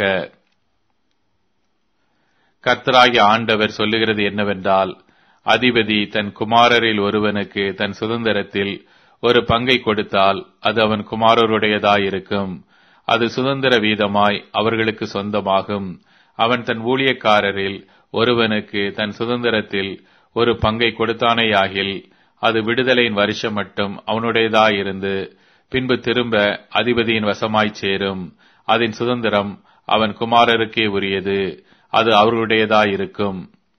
கர்த்தராகி ஆண்டவர் சொல்லுகிறது என்னவென்றால் அதிபதி தன் குமாரரில் ஒருவனுக்கு தன் சுதந்திரத்தில் ஒரு பங்கை கொடுத்தால் அது அவன் குமாரருடையதாயிருக்கும் அது சுதந்திர வீதமாய் அவர்களுக்கு சொந்தமாகும் அவன் தன் ஊழியக்காரரில் ஒருவனுக்கு தன் சுதந்திரத்தில் ஒரு பங்கை கொடுத்தானேயாகில் அது விடுதலையின் வருஷம் மட்டும் அவனுடையதாயிருந்து பின்பு திரும்ப அதிபதியின் வசமாய்ச் சேரும் அதன் சுதந்திரம் அவன் குமாரருக்கே உரியது அது அவர்களுடையதாயிருக்கும்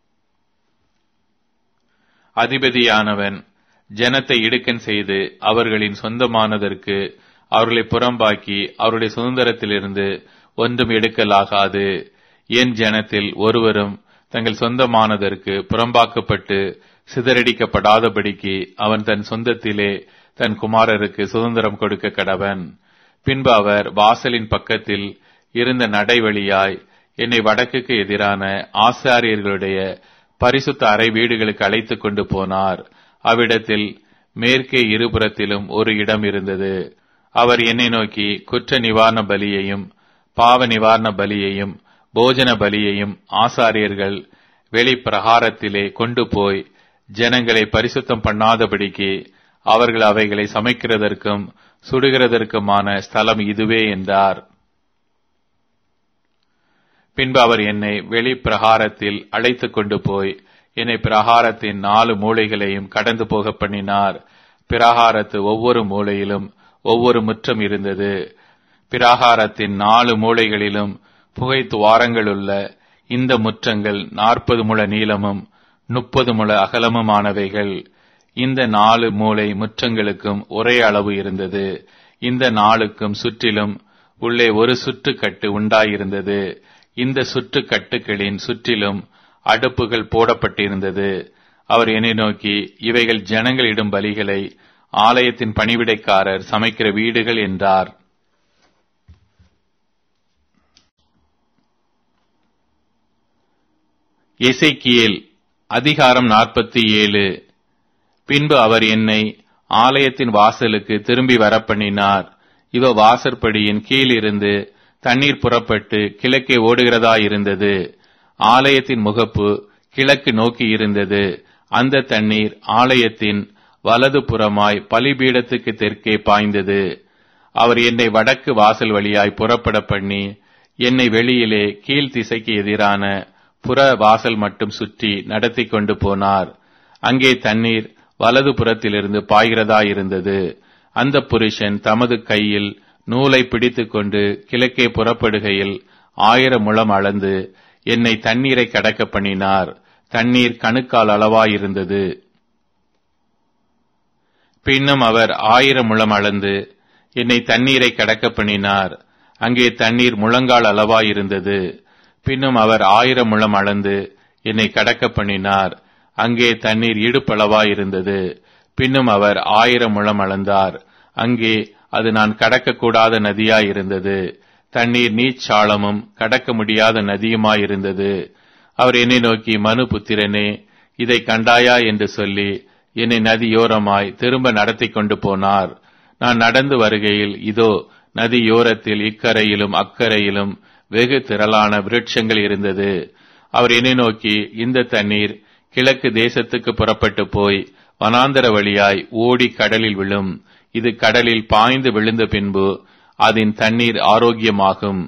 அதிபதியானவன் ஜனத்தை இடுக்கன் செய்து அவர்களின் சொந்தமானதற்கு அவர்களை புறம்பாக்கி அவருடைய சுதந்திரத்திலிருந்து ஒன்றும் எடுக்கலாகாது என் ஜனத்தில் ஒருவரும் தங்கள் சொந்தமானதற்கு புறம்பாக்கப்பட்டு சிதறடிக்கப்படாதபடிக்கு அவன் தன் சொந்தத்திலே தன் குமாரருக்கு சுதந்திரம் கொடுக்க கடவன் பின்பு அவர் வாசலின் பக்கத்தில் இருந்த நடைவழியாய் என்னை வடக்குக்கு எதிரான ஆசாரியர்களுடைய பரிசுத்த அறை வீடுகளுக்கு அழைத்துக் கொண்டு போனார் அவ்விடத்தில் மேற்கே இருபுறத்திலும் ஒரு இடம் இருந்தது அவர் என்னை நோக்கி குற்ற நிவாரண பலியையும் பாவ நிவாரண பலியையும் போஜன பலியையும் ஆசாரியர்கள் வெளிப்பிரகாரத்திலே கொண்டு போய் ஜனங்களை பரிசுத்தம் பண்ணாதபடிக்கு அவர்கள் அவைகளை சமைக்கிறதற்கும் சுடுகிறதற்குமான ஸ்தலம் இதுவே என்றார் பின்பு அவர் என்னை வெளிப்பிரகாரத்தில் அழைத்துக் கொண்டு போய் என்னை பிரகாரத்தின் நாலு மூலைகளையும் கடந்து போக பண்ணினார் பிரகாரத்து ஒவ்வொரு மூலையிலும் ஒவ்வொரு முற்றம் இருந்தது பிராகாரத்தின் நாலு மூலைகளிலும் புகை துவாரங்களுள்ள இந்த முற்றங்கள் நாற்பது முழ நீளமும் முப்பது முழ அகலமுமானவைகள் இந்த நாலு மூலை முற்றங்களுக்கும் ஒரே அளவு இருந்தது இந்த நாளுக்கும் சுற்றிலும் உள்ளே ஒரு சுற்றுக்கட்டு உண்டாயிருந்தது இந்த சுற்றுக்கட்டுகளின் சுற்றிலும் அடுப்புகள் போடப்பட்டிருந்தது அவர் என்னை நோக்கி இவைகள் ஜனங்களிடும் பலிகளை ஆலயத்தின் பணிவிடைக்காரர் சமைக்கிற வீடுகள் என்றார் எசைக்கியேல் அதிகாரம் நாற்பத்தி ஏழு பின்பு அவர் என்னை ஆலயத்தின் வாசலுக்கு திரும்பி வரப்பண்ணினார் இவ வாசற்படியின் கீழ் இருந்து தண்ணீர் புறப்பட்டு கிழக்கே ஓடுகிறதாயிருந்தது ஆலயத்தின் முகப்பு கிழக்கு நோக்கி இருந்தது அந்த தண்ணீர் ஆலயத்தின் வலது புறமாய் பலிபீடத்துக்கு தெற்கே பாய்ந்தது அவர் என்னை வடக்கு வாசல் வழியாய் புறப்பட பண்ணி என்னை வெளியிலே கீழ் திசைக்கு எதிரான புற வாசல் மட்டும் சுற்றி நடத்தி கொண்டு போனார் அங்கே தண்ணீர் வலது புறத்திலிருந்து பாய்கிறதா இருந்தது அந்த புருஷன் தமது கையில் நூலை பிடித்துக்கொண்டு கிழக்கே புறப்படுகையில் ஆயிரம் முழம் அளந்து என்னை தண்ணீரை கடக்க பண்ணினார் தண்ணீர் கணுக்கால் அளவாயிருந்தது பின்னும் அவர் ஆயிரம் முழம் அளந்து என்னை தண்ணீரை கடக்க பண்ணினார் அங்கே தண்ணீர் முழங்கால் அளவாயிருந்தது பின்னும் அவர் ஆயிரம் முழம் அளந்து என்னை கடக்க பண்ணினார் அங்கே தண்ணீர் இடுப்பளவாயிருந்தது பின்னும் அவர் ஆயிரம் முழம் அளந்தார் அங்கே அது நான் கடக்கக்கூடாத நதியாயிருந்தது தண்ணீர் நீச்சாளமும் கடக்க முடியாத நதியுமாயிருந்தது அவர் என்னை நோக்கி மனு புத்திரனே இதை கண்டாயா என்று சொல்லி என்னை நதியோரமாய் திரும்ப நடத்தி கொண்டு போனார் நான் நடந்து வருகையில் இதோ நதியோரத்தில் இக்கரையிலும் அக்கரையிலும் வெகு திரளான விருட்சங்கள் இருந்தது அவர் என்னை நோக்கி இந்த தண்ணீர் கிழக்கு தேசத்துக்கு புறப்பட்டு போய் வனாந்தர வழியாய் ஓடி கடலில் விழும் இது கடலில் பாய்ந்து விழுந்த பின்பு அதன் தண்ணீர் ஆரோக்கியமாகும்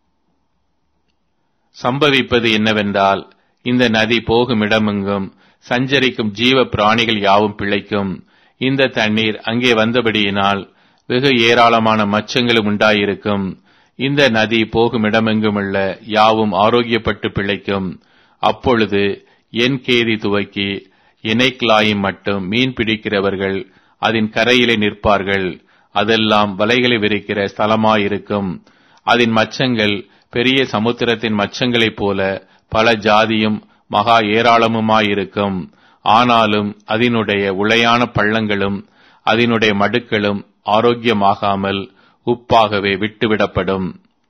சம்பவிப்பது என்னவென்றால் இந்த நதி போகும் இடமெங்கும் சஞ்சரிக்கும் ஜீவ பிராணிகள் யாவும் பிழைக்கும் இந்த தண்ணீர் அங்கே வந்தபடியினால் வெகு ஏராளமான மச்சங்களும் உண்டாயிருக்கும் இந்த நதி போகும் இடமெங்குமுள்ள யாவும் ஆரோக்கியப்பட்டு பிழைக்கும் அப்பொழுது என் கேதி துவக்கி இணைக்லாயும் மட்டும் மீன் பிடிக்கிறவர்கள் அதன் கரையிலே நிற்பார்கள் அதெல்லாம் வலைகளை விரிக்கிற ஸ்தலமாயிருக்கும் அதன் மச்சங்கள் பெரிய சமுத்திரத்தின் மச்சங்களைப் போல பல ஜாதியும் மகா ஏராளமுமாயிருக்கும் ஆனாலும் அதனுடைய உளையான பள்ளங்களும் அதனுடைய மடுக்களும் ஆரோக்கியமாகாமல் உப்பாகவே விட்டுவிடப்படும்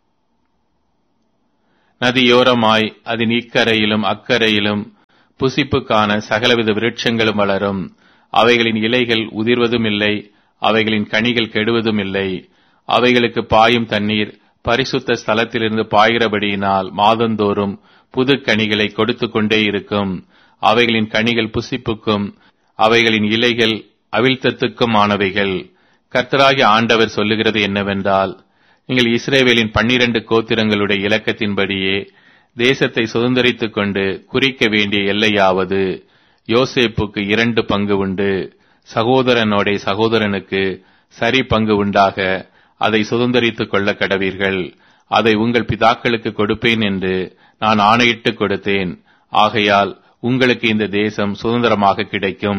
நதியோரமாய் அதன் இக்கரையிலும் அக்கரையிலும் புசிப்புக்கான சகலவித விருட்சங்களும் வளரும் அவைகளின் இலைகள் உதிர்வதும் இல்லை அவைகளின் கனிகள் கெடுவதும் இல்லை அவைகளுக்கு பாயும் தண்ணீர் பரிசுத்த ஸ்தலத்திலிருந்து பாய்கிறபடியினால் மாதந்தோறும் புது கனிகளை கொடுத்து கொண்டே இருக்கும் அவைகளின் கனிகள் புசிப்புக்கும் அவைகளின் இலைகள் அவிழ்த்தத்துக்கும் ஆனவைகள் கர்த்தராகிய ஆண்டவர் சொல்லுகிறது என்னவென்றால் நீங்கள் இஸ்ரேவேலின் பன்னிரண்டு கோத்திரங்களுடைய இலக்கத்தின்படியே தேசத்தை சுதந்திரித்துக் கொண்டு குறிக்க வேண்டிய எல்லையாவது யோசேப்புக்கு இரண்டு பங்கு உண்டு சகோதரனோட சகோதரனுக்கு சரி பங்கு உண்டாக அதை சுதந்திரித்துக் கொள்ள கடவீர்கள் அதை உங்கள் பிதாக்களுக்கு கொடுப்பேன் என்று நான் ஆணையிட்டு கொடுத்தேன் ஆகையால் உங்களுக்கு இந்த தேசம் சுதந்திரமாக கிடைக்கும்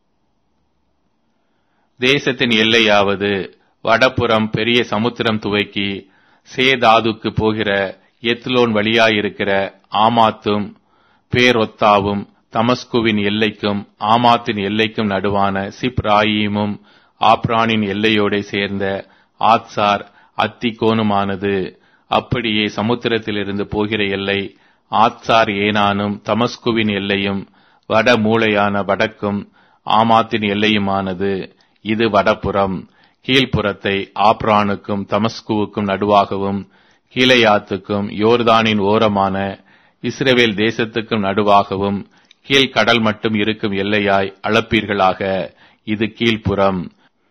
தேசத்தின் எல்லையாவது வடபுறம் பெரிய சமுத்திரம் துவக்கி சேதாதுக்கு போகிற எத்லோன் வழியாயிருக்கிற ஆமாத்தும் பேரொத்தாவும் தமஸ்குவின் எல்லைக்கும் ஆமாத்தின் எல்லைக்கும் நடுவான சிப்ராயீமும் ஆப்ரானின் எல்லையோட சேர்ந்த ஆத்சார் அத்திகோனுமானது அப்படியே சமுத்திரத்திலிருந்து போகிற எல்லை ஆத்சார் ஏனானும் தமஸ்குவின் எல்லையும் வட மூளையான வடக்கும் ஆமாத்தின் எல்லையுமானது இது வடபுறம் கீழ்ப்புறத்தை ஆப்ரானுக்கும் தமஸ்குவுக்கும் நடுவாகவும் கீழையாத்துக்கும் யோர்தானின் ஓரமான இஸ்ரேவேல் தேசத்துக்கும் நடுவாகவும் கீழ்கடல் மட்டும் இருக்கும் எல்லையாய் அளப்பீர்களாக இது கீழ்ப்புறம்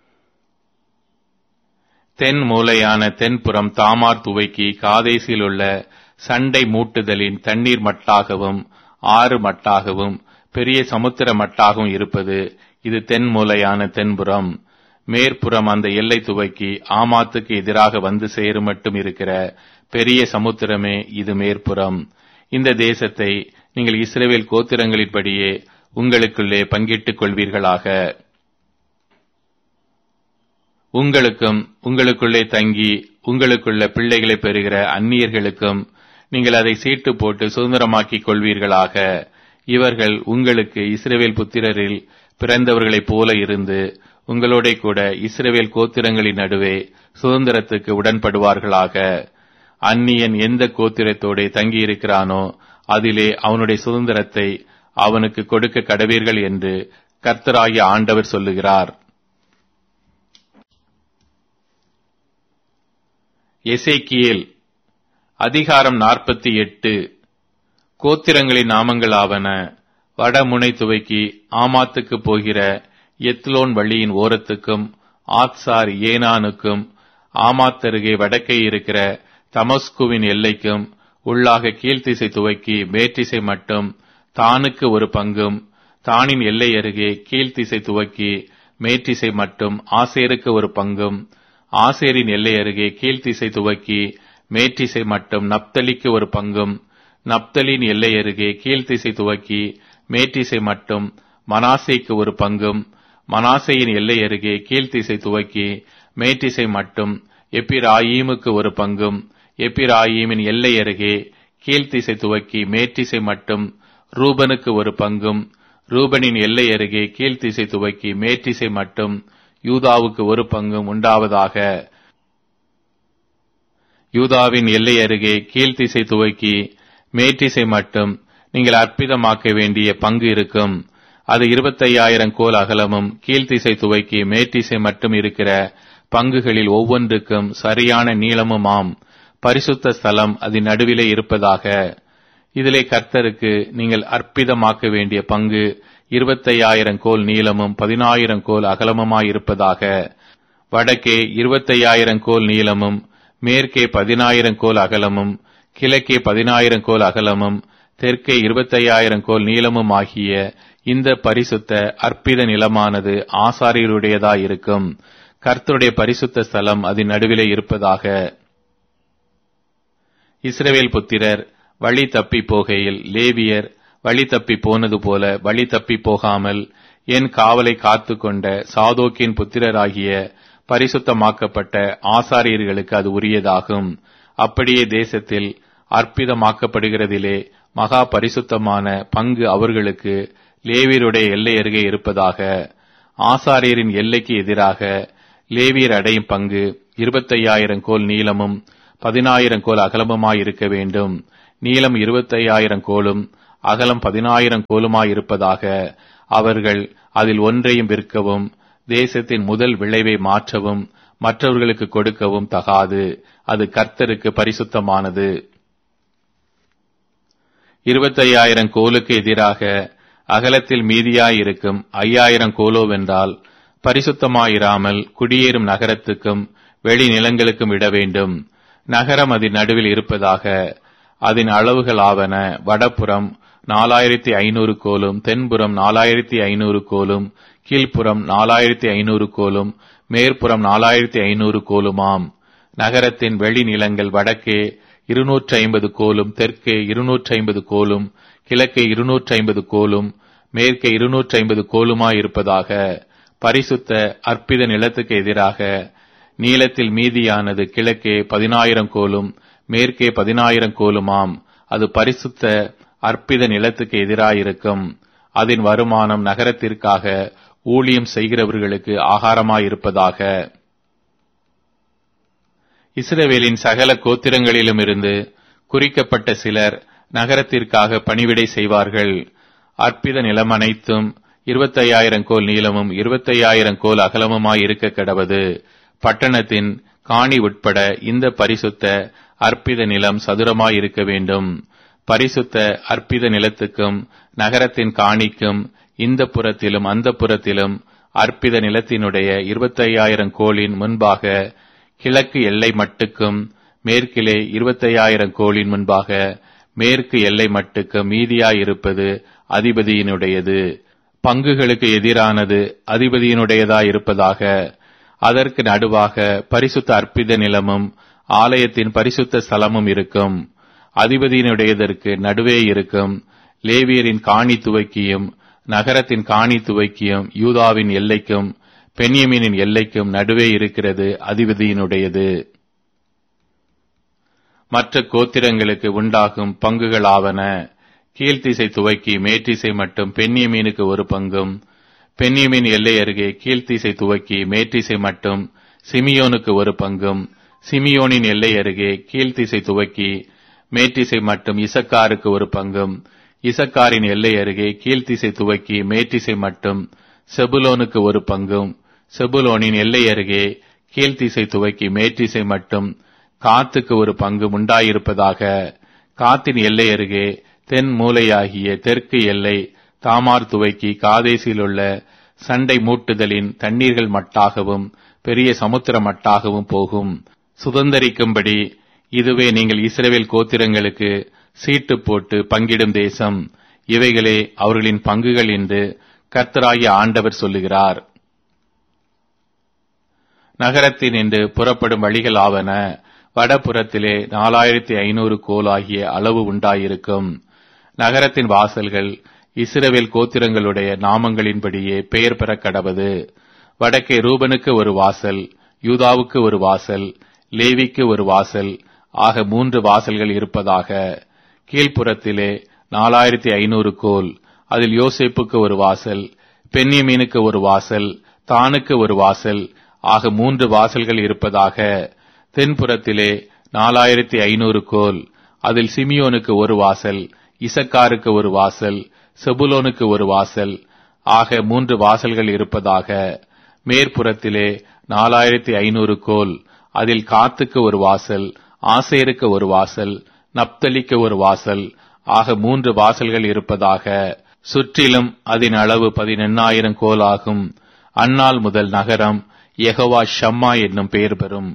தென் மூலையான தென்புறம் தாமார் துவைக்கி காதேசில் உள்ள சண்டை மூட்டுதலின் தண்ணீர் மட்டாகவும் ஆறு மட்டாகவும் பெரிய சமுத்திர மட்டாகவும் இருப்பது இது தென் மூலையான தென்புறம் மேற்புறம் அந்த எல்லை துவக்கி ஆமாத்துக்கு எதிராக வந்து சேரும் மட்டும் இருக்கிற பெரிய சமுத்திரமே இது மேற்புறம் இந்த தேசத்தை நீங்கள் இஸ்ரேவேல் கோத்திரங்களின்படியே உங்களுக்குள்ளே பங்கிட்டுக் கொள்வீர்களாக உங்களுக்கும் உங்களுக்குள்ளே தங்கி உங்களுக்குள்ள பிள்ளைகளை பெறுகிற அந்நியர்களுக்கும் நீங்கள் அதை சீட்டு போட்டு சுதந்திரமாக்கிக் கொள்வீர்களாக இவர்கள் உங்களுக்கு இஸ்ரேவேல் புத்திரரில் பிறந்தவர்களைப் போல இருந்து உங்களோட கூட இஸ்ரேவேல் கோத்திரங்களின் நடுவே சுதந்திரத்துக்கு உடன்படுவார்களாக அந்நியன் எந்த கோத்திரத்தோட தங்கியிருக்கிறானோ அதிலே அவனுடைய சுதந்திரத்தை அவனுக்கு கொடுக்க கடவீர்கள் என்று கர்த்தராகிய ஆண்டவர் சொல்லுகிறார் எசேக்கியேல் அதிகாரம் நாற்பத்தி எட்டு கோத்திரங்களின் நாமங்களாவன வடமுனை துவக்கி ஆமாத்துக்கு போகிற எத்லோன் வழியின் ஓரத்துக்கும் ஆத்சார் ஏனானுக்கும் ஆமாத்தருகே வடக்கே இருக்கிற தமஸ்குவின் எல்லைக்கும் உள்ளாக கீழ்த்திசை துவக்கி மேற்றிசை மட்டும் தானுக்கு ஒரு பங்கும் தானின் எல்லை அருகே கீழ்த்திசை துவக்கி மேற்றிசை மட்டும் ஆசேருக்கு ஒரு பங்கும் ஆசேரின் எல்லை அருகே கீழ்த்திசை துவக்கி மேற்றிசை மட்டும் நப்தலிக்கு ஒரு பங்கும் நப்தலின் எல்லை அருகே கீழ்த்திசை துவக்கி மேற்றிசை மட்டும் மனாசேக்கு ஒரு பங்கும் மனாசையின் எல்லை அருகே கீழ்த்திசை துவக்கி மேற்றிசை மட்டும் எப்பிராயீமுக்கு ஒரு பங்கும் எப்பிராயீமின் எல்லை அருகே கீழ்த்திசை துவக்கி மேற்றிசை மட்டும் ரூபனுக்கு ஒரு பங்கும் ரூபனின் எல்லை அருகே கீழ்த்திசை துவக்கி மேற்றிசை மட்டும் யூதாவுக்கு ஒரு பங்கும் உண்டாவதாக யூதாவின் எல்லை அருகே கீழ்த்திசை துவக்கி மேற்றிசை மட்டும் நீங்கள் அற்புதமாக்க வேண்டிய பங்கு இருக்கும் அது இருபத்தையாயிரம் கோல் அகலமும் கீழ்த்திசை துவக்கி மேற்றிசை மட்டும் இருக்கிற பங்குகளில் ஒவ்வொன்றுக்கும் சரியான நீளமுமாம் பரிசுத்த ஸ்தலம் அதன் நடுவிலே இருப்பதாக இதிலே கர்த்தருக்கு நீங்கள் அற்புதமாக்க வேண்டிய பங்கு இருபத்தையாயிரம் கோல் நீளமும் பதினாயிரம் கோல் அகலமுமாயிருப்பதாக வடக்கே இருபத்தையாயிரம் கோல் நீளமும் மேற்கே பதினாயிரம் கோல் அகலமும் கிழக்கே பதினாயிரம் கோல் அகலமும் தெற்கே இருபத்தையாயிரம் கோல் நீளமும் ஆகிய இந்த பரிசுத்த அற்பித நிலமானது ஆசாரியருடையதாயிருக்கும் கர்த்தருடைய பரிசுத்த ஸ்தலம் அதன் நடுவிலே இருப்பதாக இஸ்ரவேல் புத்திரர் வழி தப்பி போகையில் லேவியர் வழி தப்பி போனது போல வழி தப்பி போகாமல் என் காவலை காத்து கொண்ட சாதோக்கின் புத்திரராகிய பரிசுத்தமாக்கப்பட்ட ஆசாரியர்களுக்கு அது உரியதாகும் அப்படியே தேசத்தில் அற்புதமாக்கப்படுகிறதிலே மகா பரிசுத்தமான பங்கு அவர்களுக்கு லேவியருடைய எல்லை அருகே இருப்பதாக ஆசாரியரின் எல்லைக்கு எதிராக லேவியர் அடையும் பங்கு இருபத்தையாயிரம் கோல் நீளமும் பதினாயிரம் கோல் அகலமுமாயிருக்க வேண்டும் நீளம் இருபத்தையாயிரம் கோலும் அகலம் பதினாயிரம் கோலுமாயிருப்பதாக அவர்கள் அதில் ஒன்றையும் விற்கவும் தேசத்தின் முதல் விளைவை மாற்றவும் மற்றவர்களுக்கு கொடுக்கவும் தகாது அது கர்த்தருக்கு பரிசுத்தமானது இருபத்தையாயிரம் கோலுக்கு எதிராக அகலத்தில் மீதியாயிருக்கும் ஐயாயிரம் கோலோவென்றால் பரிசுத்தமாயிராமல் குடியேறும் நகரத்துக்கும் வெளி நிலங்களுக்கும் விட வேண்டும் நகரம் அதன் நடுவில் இருப்பதாக அதன் அளவுகள் ஆவன வடபுறம் நாலாயிரத்தி ஐநூறு கோலும் தென்புறம் நாலாயிரத்தி ஐநூறு கோலும் கீழ்ப்புறம் நாலாயிரத்தி ஐநூறு கோலும் மேற்புறம் நாலாயிரத்தி ஐநூறு கோலுமாம் நகரத்தின் வெளி நிலங்கள் வடக்கே இருநூற்றி ஐம்பது கோலும் தெற்கே இருநூற்றி ஐம்பது கோலும் கிழக்கே இருநூற்றி ஐம்பது கோலும் மேற்கே இருநூற்றி ஐம்பது கோலுமாயிருப்பதாக பரிசுத்த அற்பித நிலத்துக்கு எதிராக நீளத்தில் மீதியானது கிழக்கே பதினாயிரம் கோலும் மேற்கே பதினாயிரம் கோலுமாம் அது பரிசுத்த அற்பித நிலத்துக்கு எதிராயிருக்கும் அதன் வருமானம் நகரத்திற்காக ஊழியம் செய்கிறவர்களுக்கு ஆகாரமாயிருப்பதாக இஸ்ரவேலின் சகல கோத்திரங்களிலும் இருந்து குறிக்கப்பட்ட சிலர் நகரத்திற்காக பணிவிடை செய்வார்கள் அற்பித நிலம் அனைத்தும் இருபத்தையாயிரம் கோல் நீளமும் இருபத்தையாயிரம் கோல் அகலமுமாய் இருக்க கடவது பட்டணத்தின் காணி உட்பட இந்த பரிசுத்த அற்பித நிலம் சதுரமாய் இருக்க வேண்டும் பரிசுத்த அற்பித நிலத்துக்கும் நகரத்தின் காணிக்கும் இந்த புறத்திலும் அந்த புறத்திலும் அற்பித நிலத்தினுடைய இருபத்தையாயிரம் கோலின் முன்பாக கிழக்கு எல்லை மட்டுக்கும் மேற்கிலே இருபத்தையாயிரம் கோலின் முன்பாக மேற்கு எல்லை மட்டுக்கு மீதியாயிருப்பது அதிபதியினுடையது பங்குகளுக்கு எதிரானது அதிபதியினுடையதாயிருப்பதாக அதற்கு நடுவாக பரிசுத்த அற்பித நிலமும் ஆலயத்தின் பரிசுத்த ஸ்தலமும் இருக்கும் அதிபதியினுடையதற்கு நடுவே இருக்கும் லேவியரின் காணி துவக்கியும் நகரத்தின் காணி துவக்கியும் யூதாவின் எல்லைக்கும் பென்யமீனின் எல்லைக்கும் நடுவே இருக்கிறது அதிபதியினுடையது மற்ற கோத்திரங்களுக்கு உண்டாகும் பங்குகளாவன கீழ்த்திசை துவக்கி மேற்றிசை மட்டும் பென்யமீனுக்கு ஒரு பங்கும் பென்யமீன் எல்லை அருகே கீழ்த்திசை துவக்கி மேற்றிசை மட்டும் சிமியோனுக்கு ஒரு பங்கும் சிமியோனின் எல்லை அருகே கீழ்த்திசை துவக்கி மேற்றிசை மட்டும் இசக்காருக்கு ஒரு பங்கும் இசக்காரின் எல்லை அருகே கீழ்த்திசை துவக்கி மேற்றிசை மட்டும் செபுலோனுக்கு ஒரு பங்கும் செபுலோனின் எல்லை அருகே கீழ்த்திசை துவக்கி மேற்றிசை மட்டும் காத்துக்கு ஒரு பங்கு உண்டாயிருப்பதாக காத்தின் எல்லை அருகே தென் மூலையாகிய தெற்கு எல்லை தாமார் துவைக்கி காதேசில் உள்ள சண்டை மூட்டுதலின் தண்ணீர்கள் மட்டாகவும் பெரிய சமுத்திர மட்டாகவும் போகும் சுதந்தரிக்கும்படி இதுவே நீங்கள் இஸ்ரேல் கோத்திரங்களுக்கு சீட்டு போட்டு பங்கிடும் தேசம் இவைகளே அவர்களின் பங்குகள் என்று கர்த்தராகிய ஆண்டவர் சொல்லுகிறார் நகரத்தின் என்று புறப்படும் வழிகள் ஆவன வடபுறத்திலே நாலாயிரத்தி ஐநூறு கோல் ஆகிய அளவு உண்டாயிருக்கும் நகரத்தின் வாசல்கள் இஸ்ரவேல் கோத்திரங்களுடைய நாமங்களின்படியே பெயர் பெற கடவது வடக்கே ரூபனுக்கு ஒரு வாசல் யூதாவுக்கு ஒரு வாசல் லேவிக்கு ஒரு வாசல் ஆக மூன்று வாசல்கள் இருப்பதாக கீழ்ப்புறத்திலே நாலாயிரத்தி ஐநூறு கோல் அதில் யோசேப்புக்கு ஒரு வாசல் பென்யமீனுக்கு ஒரு வாசல் தானுக்கு ஒரு வாசல் ஆக மூன்று வாசல்கள் இருப்பதாக தென்புறத்திலே நாலாயிரத்தி ஐநூறு கோல் அதில் சிமியோனுக்கு ஒரு வாசல் இசக்காருக்கு ஒரு வாசல் செபுலோனுக்கு ஒரு வாசல் ஆக மூன்று வாசல்கள் இருப்பதாக மேற்புறத்திலே நாலாயிரத்தி ஐநூறு கோல் அதில் காத்துக்கு ஒரு வாசல் ஆசேருக்கு ஒரு வாசல் நப்தலிக்கு ஒரு வாசல் ஆக மூன்று வாசல்கள் இருப்பதாக சுற்றிலும் அதன் அளவு பதினெண்ணாயிரம் கோல் ஆகும் அந்நாள் முதல் நகரம் யெகோவா ஷம்மா என்னும் பெயர் பெறும்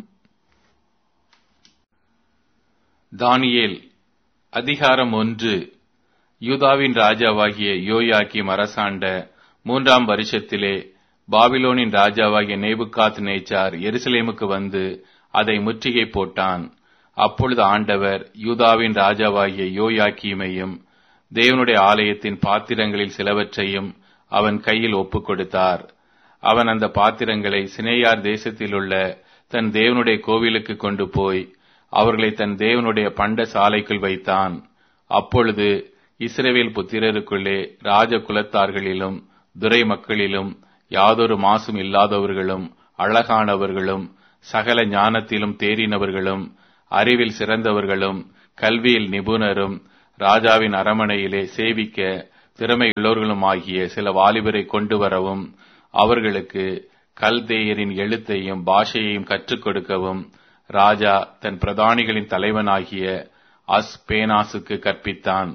தானியேல் அதிகாரம் ஒன்று யூதாவின் ராஜாவாகிய யோயாக்கிம் அரசாண்ட மூன்றாம் வருஷத்திலே பாபிலோனின் ராஜாவாகிய நேபுகாத் நேச்சார் எருசலேமுக்கு வந்து அதை முற்றுகை போட்டான் அப்பொழுது ஆண்டவர் யூதாவின் ராஜாவாகிய யோயாக்கீமையும் தேவனுடைய ஆலயத்தின் பாத்திரங்களில் சிலவற்றையும் அவன் கையில் ஒப்புக் கொடுத்தார் அவன் அந்த பாத்திரங்களை சினேயார் தேசத்திலுள்ள தன் தேவனுடைய கோவிலுக்கு கொண்டு போய் அவர்களை தன் தேவனுடைய பண்ட சாலைக்குள் வைத்தான் அப்பொழுது இஸ்ரவேல் புத்திரருக்குள்ளே ராஜ குலத்தார்களிலும் துரை மக்களிலும் யாதொரு மாசும் இல்லாதவர்களும் அழகானவர்களும் சகல ஞானத்திலும் தேறினவர்களும் அறிவில் சிறந்தவர்களும் கல்வியில் நிபுணரும் ராஜாவின் அரமனையிலே சேவிக்க திறமையுள்ளவர்களும் ஆகிய சில வாலிபரை கொண்டு வரவும் அவர்களுக்கு கல்தேயரின் எழுத்தையும் பாஷையையும் கற்றுக் கொடுக்கவும் ராஜா தன் பிரதானிகளின் தலைவனாகிய அஸ்பேனாசுக்கு கற்பித்தான்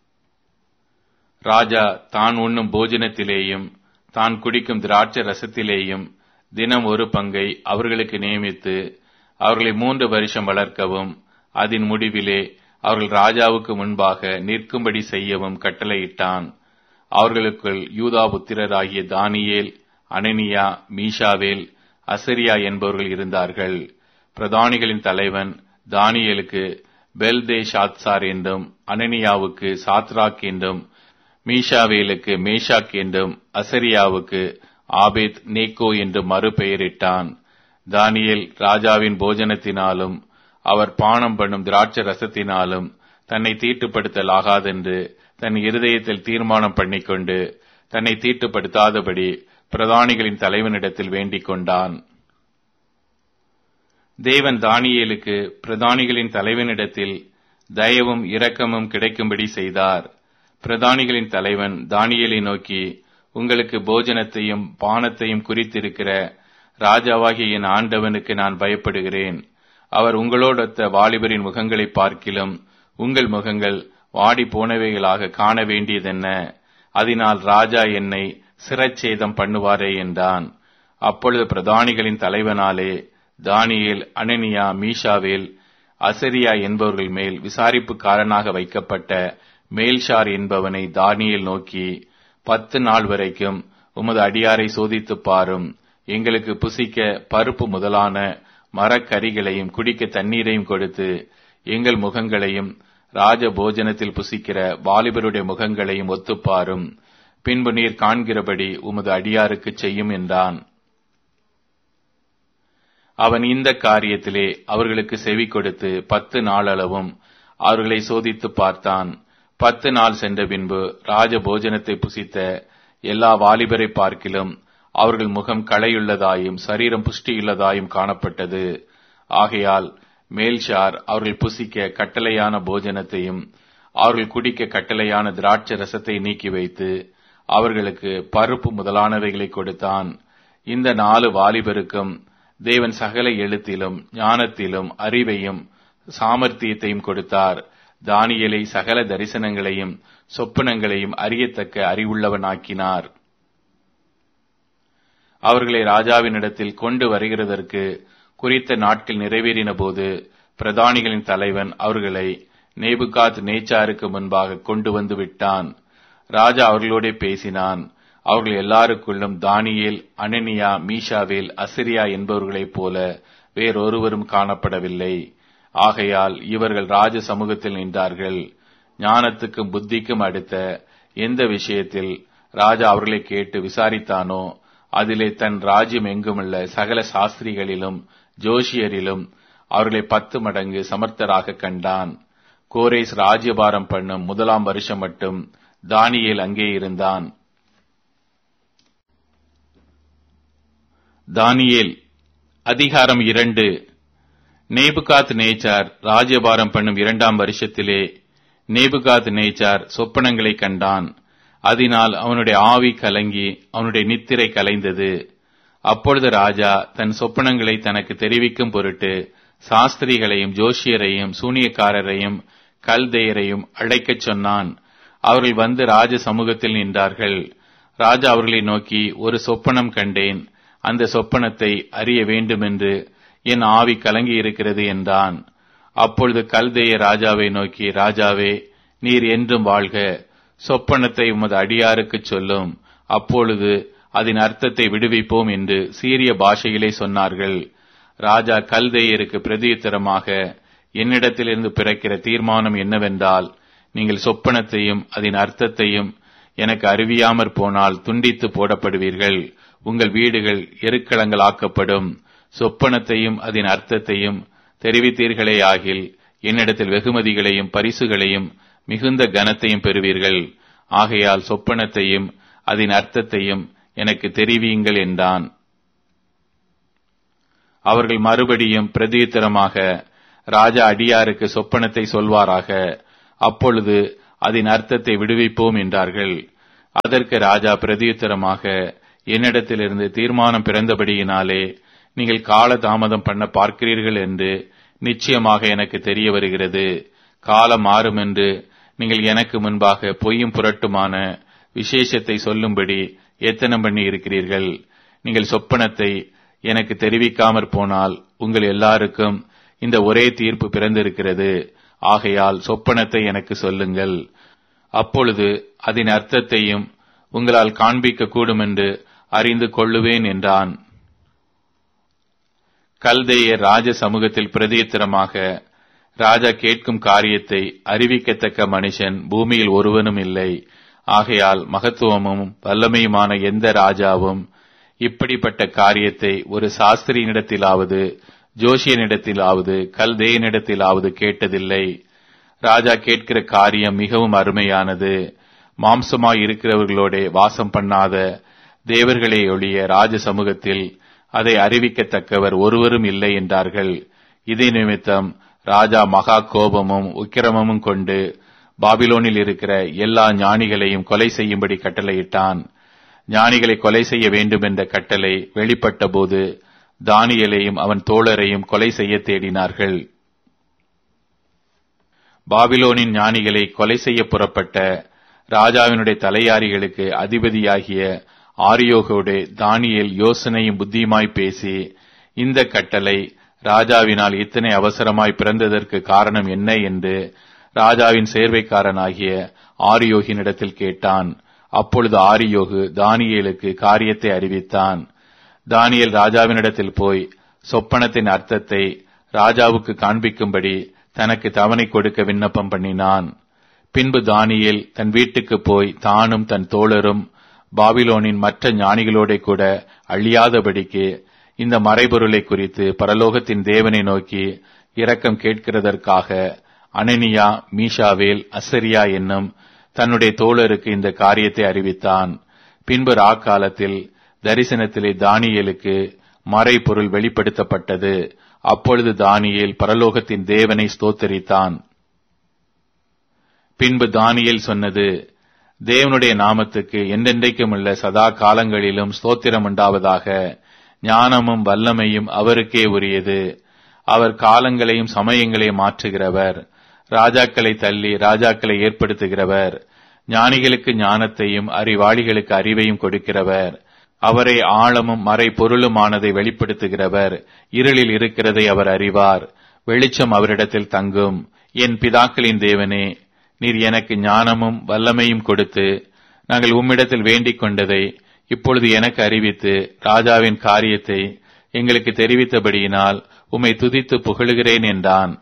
ராஜா தான் உண்ணும் போஜனத்திலேயும் தான் குடிக்கும் திராட்சை ரசத்திலேயும் தினம் ஒரு பங்கை அவர்களுக்கு நியமித்து அவர்களை மூன்று வருஷம் வளர்க்கவும் அதன் முடிவிலே அவர்கள் ராஜாவுக்கு முன்பாக நிற்கும்படி செய்யவும் கட்டளையிட்டான் அவர்களுக்குள் யூதா புத்திரராகிய தானியேல் அனனியா மீஷாவேல் அசரியா என்பவர்கள் இருந்தார்கள் பிரதானிகளின் தலைவன் தானியலுக்கு பெல்தே ஷாத்சார் என்றும் அனனியாவுக்கு சாத்ராக் என்றும் மீஷாவேலுக்கு மேஷாக் என்றும் அசரியாவுக்கு ஆபேத் நேக்கோ என்று மறுபெயரிட்டான் தானியேல் ராஜாவின் போஜனத்தினாலும் அவர் பானம் பண்ணும் திராட்சை ரசத்தினாலும் தன்னை தீட்டுப்படுத்தலாகாதென்று தன் இருதயத்தில் தீர்மானம் பண்ணிக்கொண்டு தன்னை தீட்டுப்படுத்தாதபடி பிரதானிகளின் தலைவனிடத்தில் வேண்டிக் கொண்டான் தேவன் தானியேலுக்கு பிரதானிகளின் தலைவனிடத்தில் தயவும் இரக்கமும் கிடைக்கும்படி செய்தார் பிரதானிகளின் தலைவன் தானியேலை நோக்கி உங்களுக்கு போஜனத்தையும் பானத்தையும் குறித்திருக்கிற ராஜாவாகிய என் ஆண்டவனுக்கு நான் பயப்படுகிறேன் அவர் உங்களோடொத்த வாலிபரின் முகங்களை பார்க்கிலும் உங்கள் முகங்கள் வாடி போனவைகளாக காண வேண்டியதென்ன அதனால் ராஜா என்னை சிரச்சேதம் பண்ணுவாரே என்றான் அப்பொழுது பிரதானிகளின் தலைவனாலே தானியேல் அனனியா மீஷாவேல் அசரியா என்பவர்கள் மேல் விசாரிப்புக்காரனாக வைக்கப்பட்ட மேல்ஷார் என்பவனை தானியேல் நோக்கி பத்து நாள் வரைக்கும் உமது அடியாரை சோதித்துப் பாரும் எங்களுக்கு புசிக்க பருப்பு முதலான மரக்கறிகளையும் குடிக்க தண்ணீரையும் கொடுத்து எங்கள் முகங்களையும் ராஜ போஜனத்தில் புசிக்கிற வாலிபருடைய முகங்களையும் ஒத்துப்பாரும் பின்பு நீர் காண்கிறபடி உமது அடியாருக்கு செய்யும் என்றான் அவன் இந்த காரியத்திலே அவர்களுக்கு செவி கொடுத்து பத்து நாளளவும் அவர்களை சோதித்து பார்த்தான் பத்து நாள் சென்ற பின்பு ராஜ போஜனத்தை புசித்த எல்லா வாலிபரை பார்க்கிலும் அவர்கள் முகம் களையுள்ளதாயும் சரீரம் புஷ்டியுள்ளதாயும் காணப்பட்டது ஆகையால் மேல்ஷார் அவர்கள் புசிக்க கட்டளையான போஜனத்தையும் அவர்கள் குடிக்க கட்டளையான திராட்சை ரசத்தை நீக்கி வைத்து அவர்களுக்கு பருப்பு முதலானவைகளை கொடுத்தான் இந்த நாலு வாலிபருக்கும் தேவன் சகல எழுத்திலும் ஞானத்திலும் அறிவையும் சாமர்த்தியத்தையும் கொடுத்தார் தானியலை சகல தரிசனங்களையும் சொப்பனங்களையும் அறியத்தக்க அறிவுள்ளவனாக்கினார் அவர்களை ராஜாவினிடத்தில் கொண்டு வருகிறதற்கு குறித்த நாட்கள் நிறைவேறின போது பிரதானிகளின் தலைவன் அவர்களை நேபுகாத் நேச்சாருக்கு முன்பாக கொண்டு வந்து விட்டான் ராஜா அவர்களோட பேசினான் அவர்கள் எல்லாருக்குள்ளும் தானியேல் அனனியா மீஷாவேல் அசிரியா என்பவர்களைப் போல வேறொருவரும் காணப்படவில்லை ஆகையால் இவர்கள் ராஜ சமூகத்தில் நின்றார்கள் ஞானத்துக்கும் புத்திக்கும் அடுத்த எந்த விஷயத்தில் ராஜா அவர்களை கேட்டு விசாரித்தானோ அதிலே தன் ராஜ்யம் எங்குமுள்ள சகல சாஸ்திரிகளிலும் ஜோஷியரிலும் அவர்களை பத்து மடங்கு சமர்த்தராக கண்டான் கோரேஸ் ராஜ்யபாரம் பண்ணும் முதலாம் வருஷம் மட்டும் தானியேல் அங்கே இருந்தான் தானியேல் அதிகாரம் இரண்டு நேபுகாத் நேச்சார் ராஜ்யபாரம் பண்ணும் இரண்டாம் வருஷத்திலே நேபுகாத் நேச்சார் சொப்பனங்களை கண்டான் அதனால் அவனுடைய ஆவி கலங்கி அவனுடைய நித்திரை கலைந்தது அப்பொழுது ராஜா தன் சொப்பனங்களை தனக்கு தெரிவிக்கும் பொருட்டு சாஸ்திரிகளையும் ஜோஷியரையும் சூனியக்காரரையும் கல்தேயரையும் அழைக்கச் சொன்னான் அவர்கள் வந்து ராஜ சமூகத்தில் நின்றார்கள் ராஜா அவர்களை நோக்கி ஒரு சொப்பனம் கண்டேன் அந்த சொப்பனத்தை அறிய வேண்டுமென்று என் ஆவி கலங்கி இருக்கிறது என்றான் அப்பொழுது கல்தேய ராஜாவை நோக்கி ராஜாவே நீர் என்றும் வாழ்க சொப்பனத்தை உமது அடியாருக்கு சொல்லும் அப்பொழுது அதன் அர்த்தத்தை விடுவிப்போம் என்று சீரிய பாஷையிலே சொன்னார்கள் ராஜா கல்தேயருக்கு பிரதியுத்தரமாக என்னிடத்திலிருந்து பிறக்கிற தீர்மானம் என்னவென்றால் நீங்கள் சொப்பனத்தையும் அதன் அர்த்தத்தையும் எனக்கு அறிவியாமற் போனால் துண்டித்து போடப்படுவீர்கள் உங்கள் வீடுகள் எருக்களங்களாக்கப்படும் சொப்பனத்தையும் அதன் அர்த்தத்தையும் தெரிவித்தீர்களே ஆகில் என்னிடத்தில் வெகுமதிகளையும் பரிசுகளையும் மிகுந்த கனத்தையும் பெறுவீர்கள் ஆகையால் சொப்பனத்தையும் அதன் அர்த்தத்தையும் எனக்கு தெரிவியுங்கள் என்றான் அவர்கள் மறுபடியும் பிரதியுத்தரமாக ராஜா அடியாருக்கு சொப்பனத்தை சொல்வாராக அப்பொழுது அதன் அர்த்தத்தை விடுவிப்போம் என்றார்கள் அதற்கு ராஜா பிரதியுத்தரமாக என்னிடத்திலிருந்து தீர்மானம் பிறந்தபடியினாலே நீங்கள் கால தாமதம் பண்ண பார்க்கிறீர்கள் என்று நிச்சயமாக எனக்கு தெரிய வருகிறது காலம் மாறும் என்று நீங்கள் எனக்கு முன்பாக பொய்யும் புரட்டுமான விசேஷத்தை சொல்லும்படி எத்தனம் பண்ணி இருக்கிறீர்கள் நீங்கள் சொப்பனத்தை எனக்கு தெரிவிக்காமற் போனால் உங்கள் எல்லாருக்கும் இந்த ஒரே தீர்ப்பு பிறந்திருக்கிறது ஆகையால் சொப்பனத்தை எனக்கு சொல்லுங்கள் அப்பொழுது அதன் அர்த்தத்தையும் உங்களால் காண்பிக்க கூடும் என்று அறிந்து கொள்ளுவேன் என்றான் கல்தேயர் ராஜ சமூகத்தில் பிரதியுத்தரமாக ராஜா கேட்கும் காரியத்தை அறிவிக்கத்தக்க மனுஷன் பூமியில் ஒருவனும் இல்லை ஆகையால் மகத்துவமும் வல்லமையுமான எந்த ராஜாவும் இப்படிப்பட்ட காரியத்தை ஒரு சாஸ்திரியினிடத்திலாவது ஜோஷியனிடத்திலாவது கல்தேயனிடத்திலாவது கேட்டதில்லை ராஜா கேட்கிற காரியம் மிகவும் அருமையானது மாம்சமாய் இருக்கிறவர்களோட வாசம் பண்ணாத தேவர்களே ஒழிய ராஜ சமூகத்தில் அதை அறிவிக்கத்தக்கவர் ஒருவரும் இல்லை என்றார்கள் இதே நிமித்தம் ராஜா மகா கோபமும் உக்கிரமும் கொண்டு பாபிலோனில் இருக்கிற எல்லா ஞானிகளையும் கொலை செய்யும்படி கட்டளையிட்டான் ஞானிகளை கொலை செய்ய வேண்டும் என்ற கட்டளை வெளிப்பட்ட போது தானியலையும் அவன் தோழரையும் கொலை செய்ய தேடினார்கள் பாபிலோனின் ஞானிகளை கொலை செய்ய புறப்பட்ட ராஜாவினுடைய தலையாரிகளுக்கு அதிபதியாகிய ஆரியோகோடு தானியேல் யோசனையும் புத்தியுமாய் பேசி இந்த கட்டளை ராஜாவினால் இத்தனை அவசரமாய் பிறந்ததற்கு காரணம் என்ன என்று ராஜாவின் சேர்வைக்காரனாகிய ஆரியோகினிடத்தில் கேட்டான் அப்பொழுது ஆரியோகு தானியேலுக்கு காரியத்தை அறிவித்தான் தானியேல் ராஜாவினிடத்தில் போய் சொப்பனத்தின் அர்த்தத்தை ராஜாவுக்கு காண்பிக்கும்படி தனக்கு தவணை கொடுக்க விண்ணப்பம் பண்ணினான் பின்பு தானியேல் தன் வீட்டுக்கு போய் தானும் தன் தோழரும் பாபிலோனின் மற்ற ஞானிகளோட கூட அழியாதபடிக்கு இந்த மறைபொருளை குறித்து பரலோகத்தின் தேவனை நோக்கி இரக்கம் கேட்கிறதற்காக அனனியா மீஷாவேல் அசரியா என்னும் தன்னுடைய தோழருக்கு இந்த காரியத்தை அறிவித்தான் பின்பு ராக்காலத்தில் தரிசனத்திலே தானியேலுக்கு மறைபொருள் வெளிப்படுத்தப்பட்டது அப்பொழுது தானியேல் பரலோகத்தின் தேவனை ஸ்தோத்தரித்தான் பின்பு தானியேல் சொன்னது தேவனுடைய நாமத்துக்கு என்றென்றைக்கும் உள்ள சதா காலங்களிலும் ஸ்தோத்திரம் உண்டாவதாக ஞானமும் வல்லமையும் அவருக்கே உரியது அவர் காலங்களையும் சமயங்களையும் மாற்றுகிறவர் ராஜாக்களை தள்ளி ராஜாக்களை ஏற்படுத்துகிறவர் ஞானிகளுக்கு ஞானத்தையும் அறிவாளிகளுக்கு அறிவையும் கொடுக்கிறவர் அவரை ஆழமும் மறை பொருளுமானதை வெளிப்படுத்துகிறவர் இருளில் இருக்கிறதை அவர் அறிவார் வெளிச்சம் அவரிடத்தில் தங்கும் என் பிதாக்களின் தேவனே நீர் எனக்கு ஞானமும் வல்லமையும் கொடுத்து நாங்கள் உம்மிடத்தில் வேண்டிக் கொண்டதை இப்பொழுது எனக்கு அறிவித்து ராஜாவின் காரியத்தை எங்களுக்கு தெரிவித்தபடியினால் உம்மை துதித்து புகழுகிறேன் என்றான்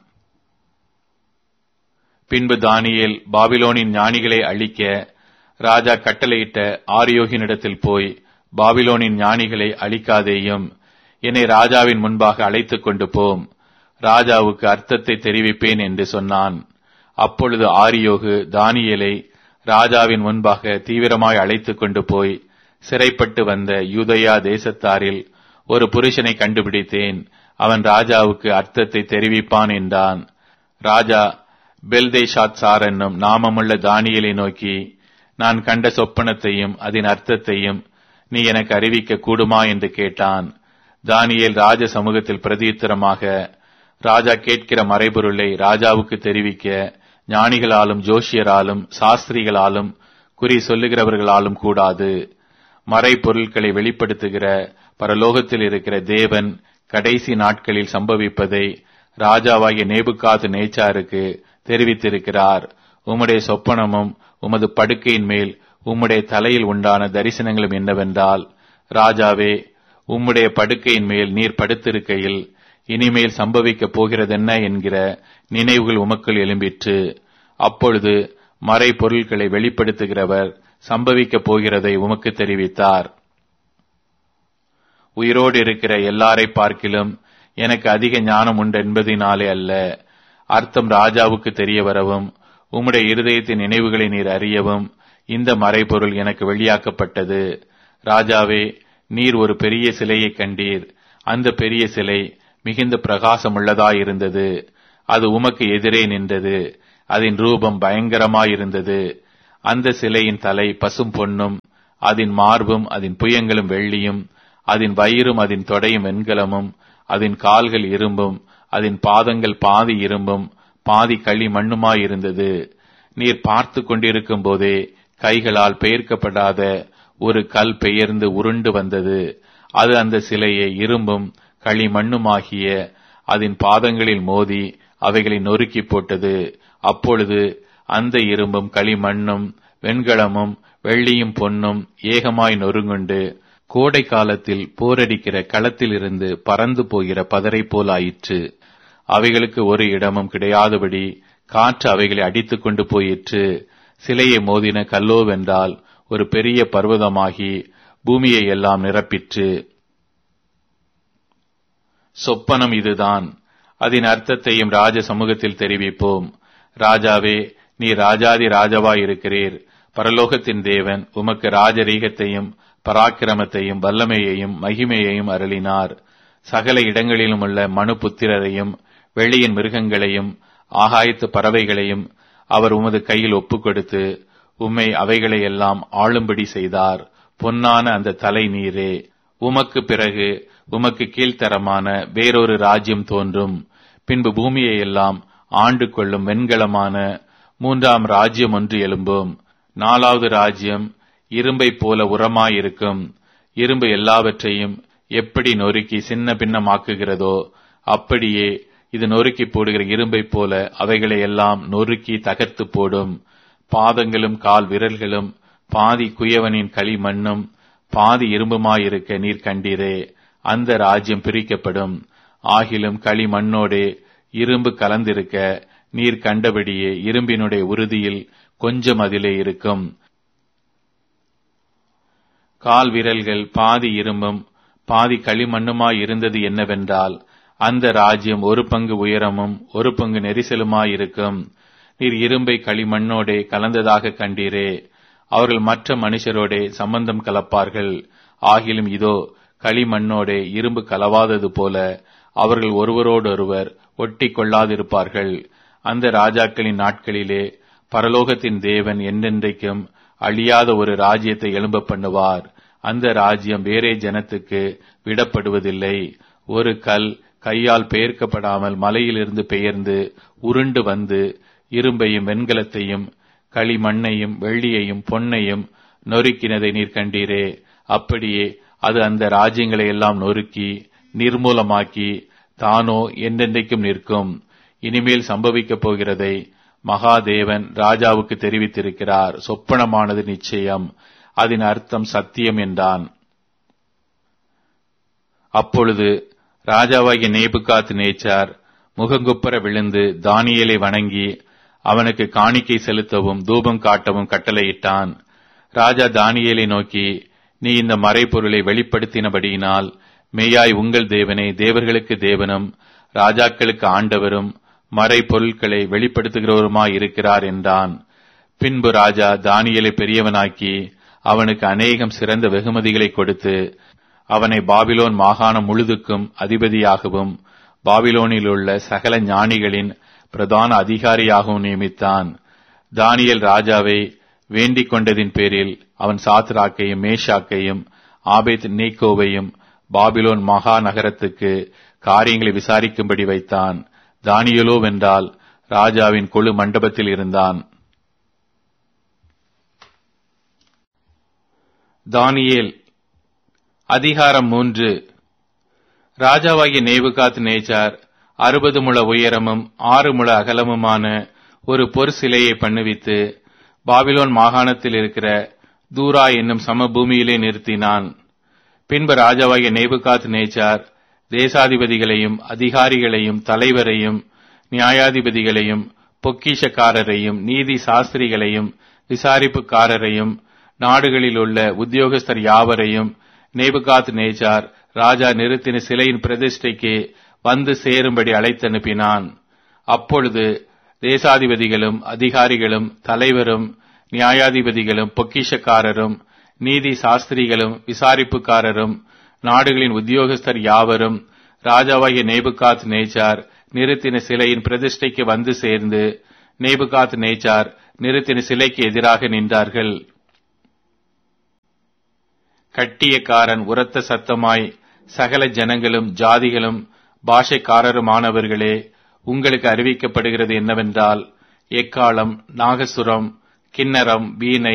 பின்பு தானியேல் பாபிலோனின் ஞானிகளை அழிக்க ராஜா கட்டளையிட்ட ஆரியோகினிடத்தில் போய் பாபிலோனின் ஞானிகளை அழிக்காதேயும் என்னை ராஜாவின் முன்பாக அழைத்துக் கொண்டு போம் ராஜாவுக்கு அர்த்தத்தை தெரிவிப்பேன் என்று சொன்னான் அப்பொழுது ஆரியோகு தானியேலை ராஜாவின் முன்பாக தீவிரமாய் அழைத்துக் கொண்டு போய் சிறைப்பட்டு வந்த யூதயா தேசத்தாரில் ஒரு புருஷனை கண்டுபிடித்தேன் அவன் ராஜாவுக்கு அர்த்தத்தை தெரிவிப்பான் என்றான் ராஜா பெல்தேஷாத் சார் என்னும் நாமமுள்ள தானியலை நோக்கி நான் கண்ட சொப்பனத்தையும் அதன் அர்த்தத்தையும் நீ எனக்கு அறிவிக்க கூடுமா என்று கேட்டான் தானியேல் ராஜ சமூகத்தில் பிரதியுத்தரமாக ராஜா கேட்கிற மறைபொருளை ராஜாவுக்கு தெரிவிக்க ஞானிகளாலும் ஜோஷியராலும் சாஸ்திரிகளாலும் குறி சொல்லுகிறவர்களாலும் கூடாது மறைபொருட்களை வெளிப்படுத்துகிற பரலோகத்தில் இருக்கிற தேவன் கடைசி நாட்களில் சம்பவிப்பதை ராஜாவாகிய நேபுகாது நேச்சாருக்கு தெரிவித்திருக்கிறார் உம்முடைய சொப்பனமும் உமது படுக்கையின் மேல் உம்முடைய தலையில் உண்டான தரிசனங்களும் என்னவென்றால் ராஜாவே உம்முடைய படுக்கையின் மேல் நீர் படுத்திருக்கையில் இனிமேல் சம்பவிக்கப் போகிறதென்ன என்கிற நினைவுகள் உமக்குள் எழும்பிற்று அப்பொழுது மறை பொருட்களை வெளிப்படுத்துகிறவர் சம்பவிக்கப் போகிறதை உமக்கு தெரிவித்தார் உயிரோடு இருக்கிற எல்லாரை பார்க்கிலும் எனக்கு அதிக ஞானம் உண்டு என்பதினாலே அல்ல அர்த்தம் ராஜாவுக்கு தெரிய வரவும் உம்முடைய இருதயத்தின் நினைவுகளை நீர் அறியவும் இந்த மறைபொருள் எனக்கு வெளியாக்கப்பட்டது ராஜாவே நீர் ஒரு பெரிய சிலையை கண்டீர் அந்த பெரிய சிலை மிகுந்த பிரகாசமுள்ளதாயிருந்தது அது உமக்கு எதிரே நின்றது அதன் ரூபம் பயங்கரமாயிருந்தது அந்த சிலையின் தலை பசும் பொன்னும் அதன் மார்பும் அதன் புயங்களும் வெள்ளியும் அதன் வயிறும் அதன் தொடையும் வெண்கலமும் அதன் கால்கள் இரும்பும் அதன் பாதங்கள் பாதி இரும்பும் பாதி களி மண்ணுமாயிருந்தது நீர் பார்த்து கொண்டிருக்கும் போதே கைகளால் பெயர்க்கப்படாத ஒரு கல் பெயர்ந்து உருண்டு வந்தது அது அந்த சிலையை இரும்பும் களி மண்ணுமாகிய அதன் பாதங்களில் மோதி அவைகளை நொறுக்கி போட்டது அப்பொழுது அந்த இரும்பும் களிமண்ணும் வெண்கலமும் வெள்ளியும் பொன்னும் ஏகமாய் நொறுங்குண்டு கோடை காலத்தில் போரடிக்கிற களத்திலிருந்து பறந்து போகிற பதரை போலாயிற்று அவைகளுக்கு ஒரு இடமும் கிடையாதபடி காற்று அவைகளை அடித்துக் கொண்டு போயிற்று சிலையை மோதின கல்லோவென்றால் ஒரு பெரிய பர்வதமாகி பூமியை எல்லாம் நிரப்பிற்று சொப்பனம் இதுதான் அதன் அர்த்தத்தையும் ராஜ சமூகத்தில் தெரிவிப்போம் ராஜாவே நீ ராஜாதி ராஜாவாய் இருக்கிறீர் பரலோகத்தின் தேவன் உமக்கு ராஜரீகத்தையும் பராக்கிரமத்தையும் வல்லமையையும் மகிமையையும் அருளினார் சகல இடங்களிலும் உள்ள மனு புத்திரரையும் வெளியின் மிருகங்களையும் ஆகாயத்து பறவைகளையும் அவர் உமது கையில் ஒப்புக் கொடுத்து உம்மை அவைகளை எல்லாம் ஆளும்படி செய்தார் பொன்னான அந்த தலை நீரே உமக்கு பிறகு உமக்கு கீழ்த்தரமான வேறொரு ராஜ்யம் தோன்றும் பின்பு பூமியை எல்லாம் ஆண்டு கொள்ளும் வெண்கலமான மூன்றாம் ராஜ்யம் ஒன்று எழும்பும் நாலாவது ராஜ்யம் இரும்பை போல உரமாயிருக்கும் இரும்பு எல்லாவற்றையும் எப்படி நொறுக்கி சின்ன பின்னமாக்குகிறதோ அப்படியே இது நொறுக்கி போடுகிற இரும்பை போல அவைகளை எல்லாம் நொறுக்கி தகர்த்து போடும் பாதங்களும் கால் விரல்களும் பாதி குயவனின் களிமண்ணும் பாதி இரும்புமாயிருக்க நீர் கண்டீரே அந்த ராஜ்யம் பிரிக்கப்படும் ஆகிலும் களிமண்ணோடே இரும்பு கலந்திருக்க நீர் கண்டபடியே இரும்பினுடைய உறுதியில் கொஞ்சம் அதிலே இருக்கும் கால் விரல்கள் பாதி இரும்பும் பாதி களிமண்ணுமாய் இருந்தது என்னவென்றால் அந்த ராஜ்யம் ஒரு பங்கு உயரமும் ஒரு பங்கு நெரிசலுமாயிருக்கும் நீர் இரும்பை களிமண்ணோடே கலந்ததாக கண்டீரே அவர்கள் மற்ற மனுஷரோடே சம்பந்தம் கலப்பார்கள் ஆகிலும் இதோ களிமண்ணோடே இரும்பு கலவாதது போல அவர்கள் ஒருவரோடொருவர் ஒட்டி கொள்ளாதிருப்பார்கள் அந்த ராஜாக்களின் நாட்களிலே பரலோகத்தின் தேவன் என்றென்றைக்கும் அழியாத ஒரு ராஜ்யத்தை எழும்ப பண்ணுவார் அந்த ராஜ்யம் வேறே ஜனத்துக்கு விடப்படுவதில்லை ஒரு கல் கையால் பெயர்க்கப்படாமல் மலையிலிருந்து பெயர்ந்து உருண்டு வந்து இரும்பையும் வெண்கலத்தையும் களிமண்ணையும் வெள்ளியையும் பொன்னையும் நொறுக்கினதை நீர் கண்டீரே அப்படியே அது அந்த ராஜ்யங்களை எல்லாம் நொறுக்கி நிர்மூலமாக்கி தானோ என்றென்றைக்கும் நிற்கும் இனிமேல் சம்பவிக்கப் போகிறதை மகாதேவன் ராஜாவுக்கு தெரிவித்திருக்கிறார் சொப்பனமானது நிச்சயம் அதன் அர்த்தம் சத்தியம் என்றான் அப்பொழுது ராஜாவாகிய நேபுகாத் நேச்சார் முகங்குப்புற விழுந்து தானியலை வணங்கி அவனுக்கு காணிக்கை செலுத்தவும் தூபம் காட்டவும் கட்டளையிட்டான் ராஜா தானியலை நோக்கி நீ இந்த மறைபொருளை வெளிப்படுத்தினபடியினால் மெய்யாய் உங்கள் தேவனே தேவர்களுக்கு தேவனும் ராஜாக்களுக்கு ஆண்டவரும் மறைபொருட்களை வெளிப்படுத்துகிறவருமாய் இருக்கிறார் என்றான் பின்பு ராஜா தானியலை பெரியவனாக்கி அவனுக்கு அநேகம் சிறந்த வெகுமதிகளை கொடுத்து அவனை பாபிலோன் மாகாணம் முழுதுக்கும் அதிபதியாகவும் பாபிலோனில் உள்ள சகல ஞானிகளின் பிரதான அதிகாரியாகவும் நியமித்தான் தானியல் ராஜாவை வேண்டிக் கொண்டதின் பேரில் அவன் சாத்ராக்கையும் மேஷாக்கையும் ஆபேத் நீக்கோவையும் பாபிலோன் மகா நகரத்துக்கு காரியங்களை விசாரிக்கும்படி வைத்தான் தானியலோ வென்றால் ராஜாவின் கொழு மண்டபத்தில் இருந்தான் தானியேல் அதிகாரம் மூன்று ராஜாவாகிய நேபுகாத் நேச்சார் அறுபது முழ உயரமும் ஆறு முழ அகலமுமான ஒரு பொற் சிலையை பண்ணுவித்து பாபிலோன் மாகாணத்தில் இருக்கிற தூரா என்னும் சமபூமியிலே நிறுத்தினான் பின்பு ராஜாவாகிய நேபுகாத் நேச்சார் தேசாதிபதிகளையும் அதிகாரிகளையும் தலைவரையும் நியாயாதிபதிகளையும் பொக்கிஷக்காரரையும் நீதி சாஸ்திரிகளையும் விசாரிப்புக்காரரையும் நாடுகளில் உள்ள உத்தியோகஸ்தர் யாவரையும் நேபுகாத் நேச்சார் ராஜா நிறுத்தின சிலையின் பிரதிஷ்டைக்கு வந்து சேரும்படி அழைத்தனுப்பினான் அப்பொழுது தேசாதிபதிகளும் அதிகாரிகளும் தலைவரும் நியாயாதிபதிகளும் பொக்கிஷக்காரரும் நீதி சாஸ்திரிகளும் விசாரிப்புக்காரரும் நாடுகளின் உத்தியோகஸ்தர் யாவரும் ராஜாவாகிய நேபுகாத் நேச்சார் நிறுத்தின சிலையின் பிரதிஷ்டைக்கு வந்து சேர்ந்து நேபுகாத் நேச்சார் நிறுத்தின சிலைக்கு எதிராக நின்றார்கள் கட்டியக்காரன் உரத்த சத்தமாய் சகல ஜனங்களும் ஜாதிகளும் பாஷைக்காரருமானவர்களே உங்களுக்கு அறிவிக்கப்படுகிறது என்னவென்றால் எக்காலம் நாகசுரம் கிண்ணரம் வீணை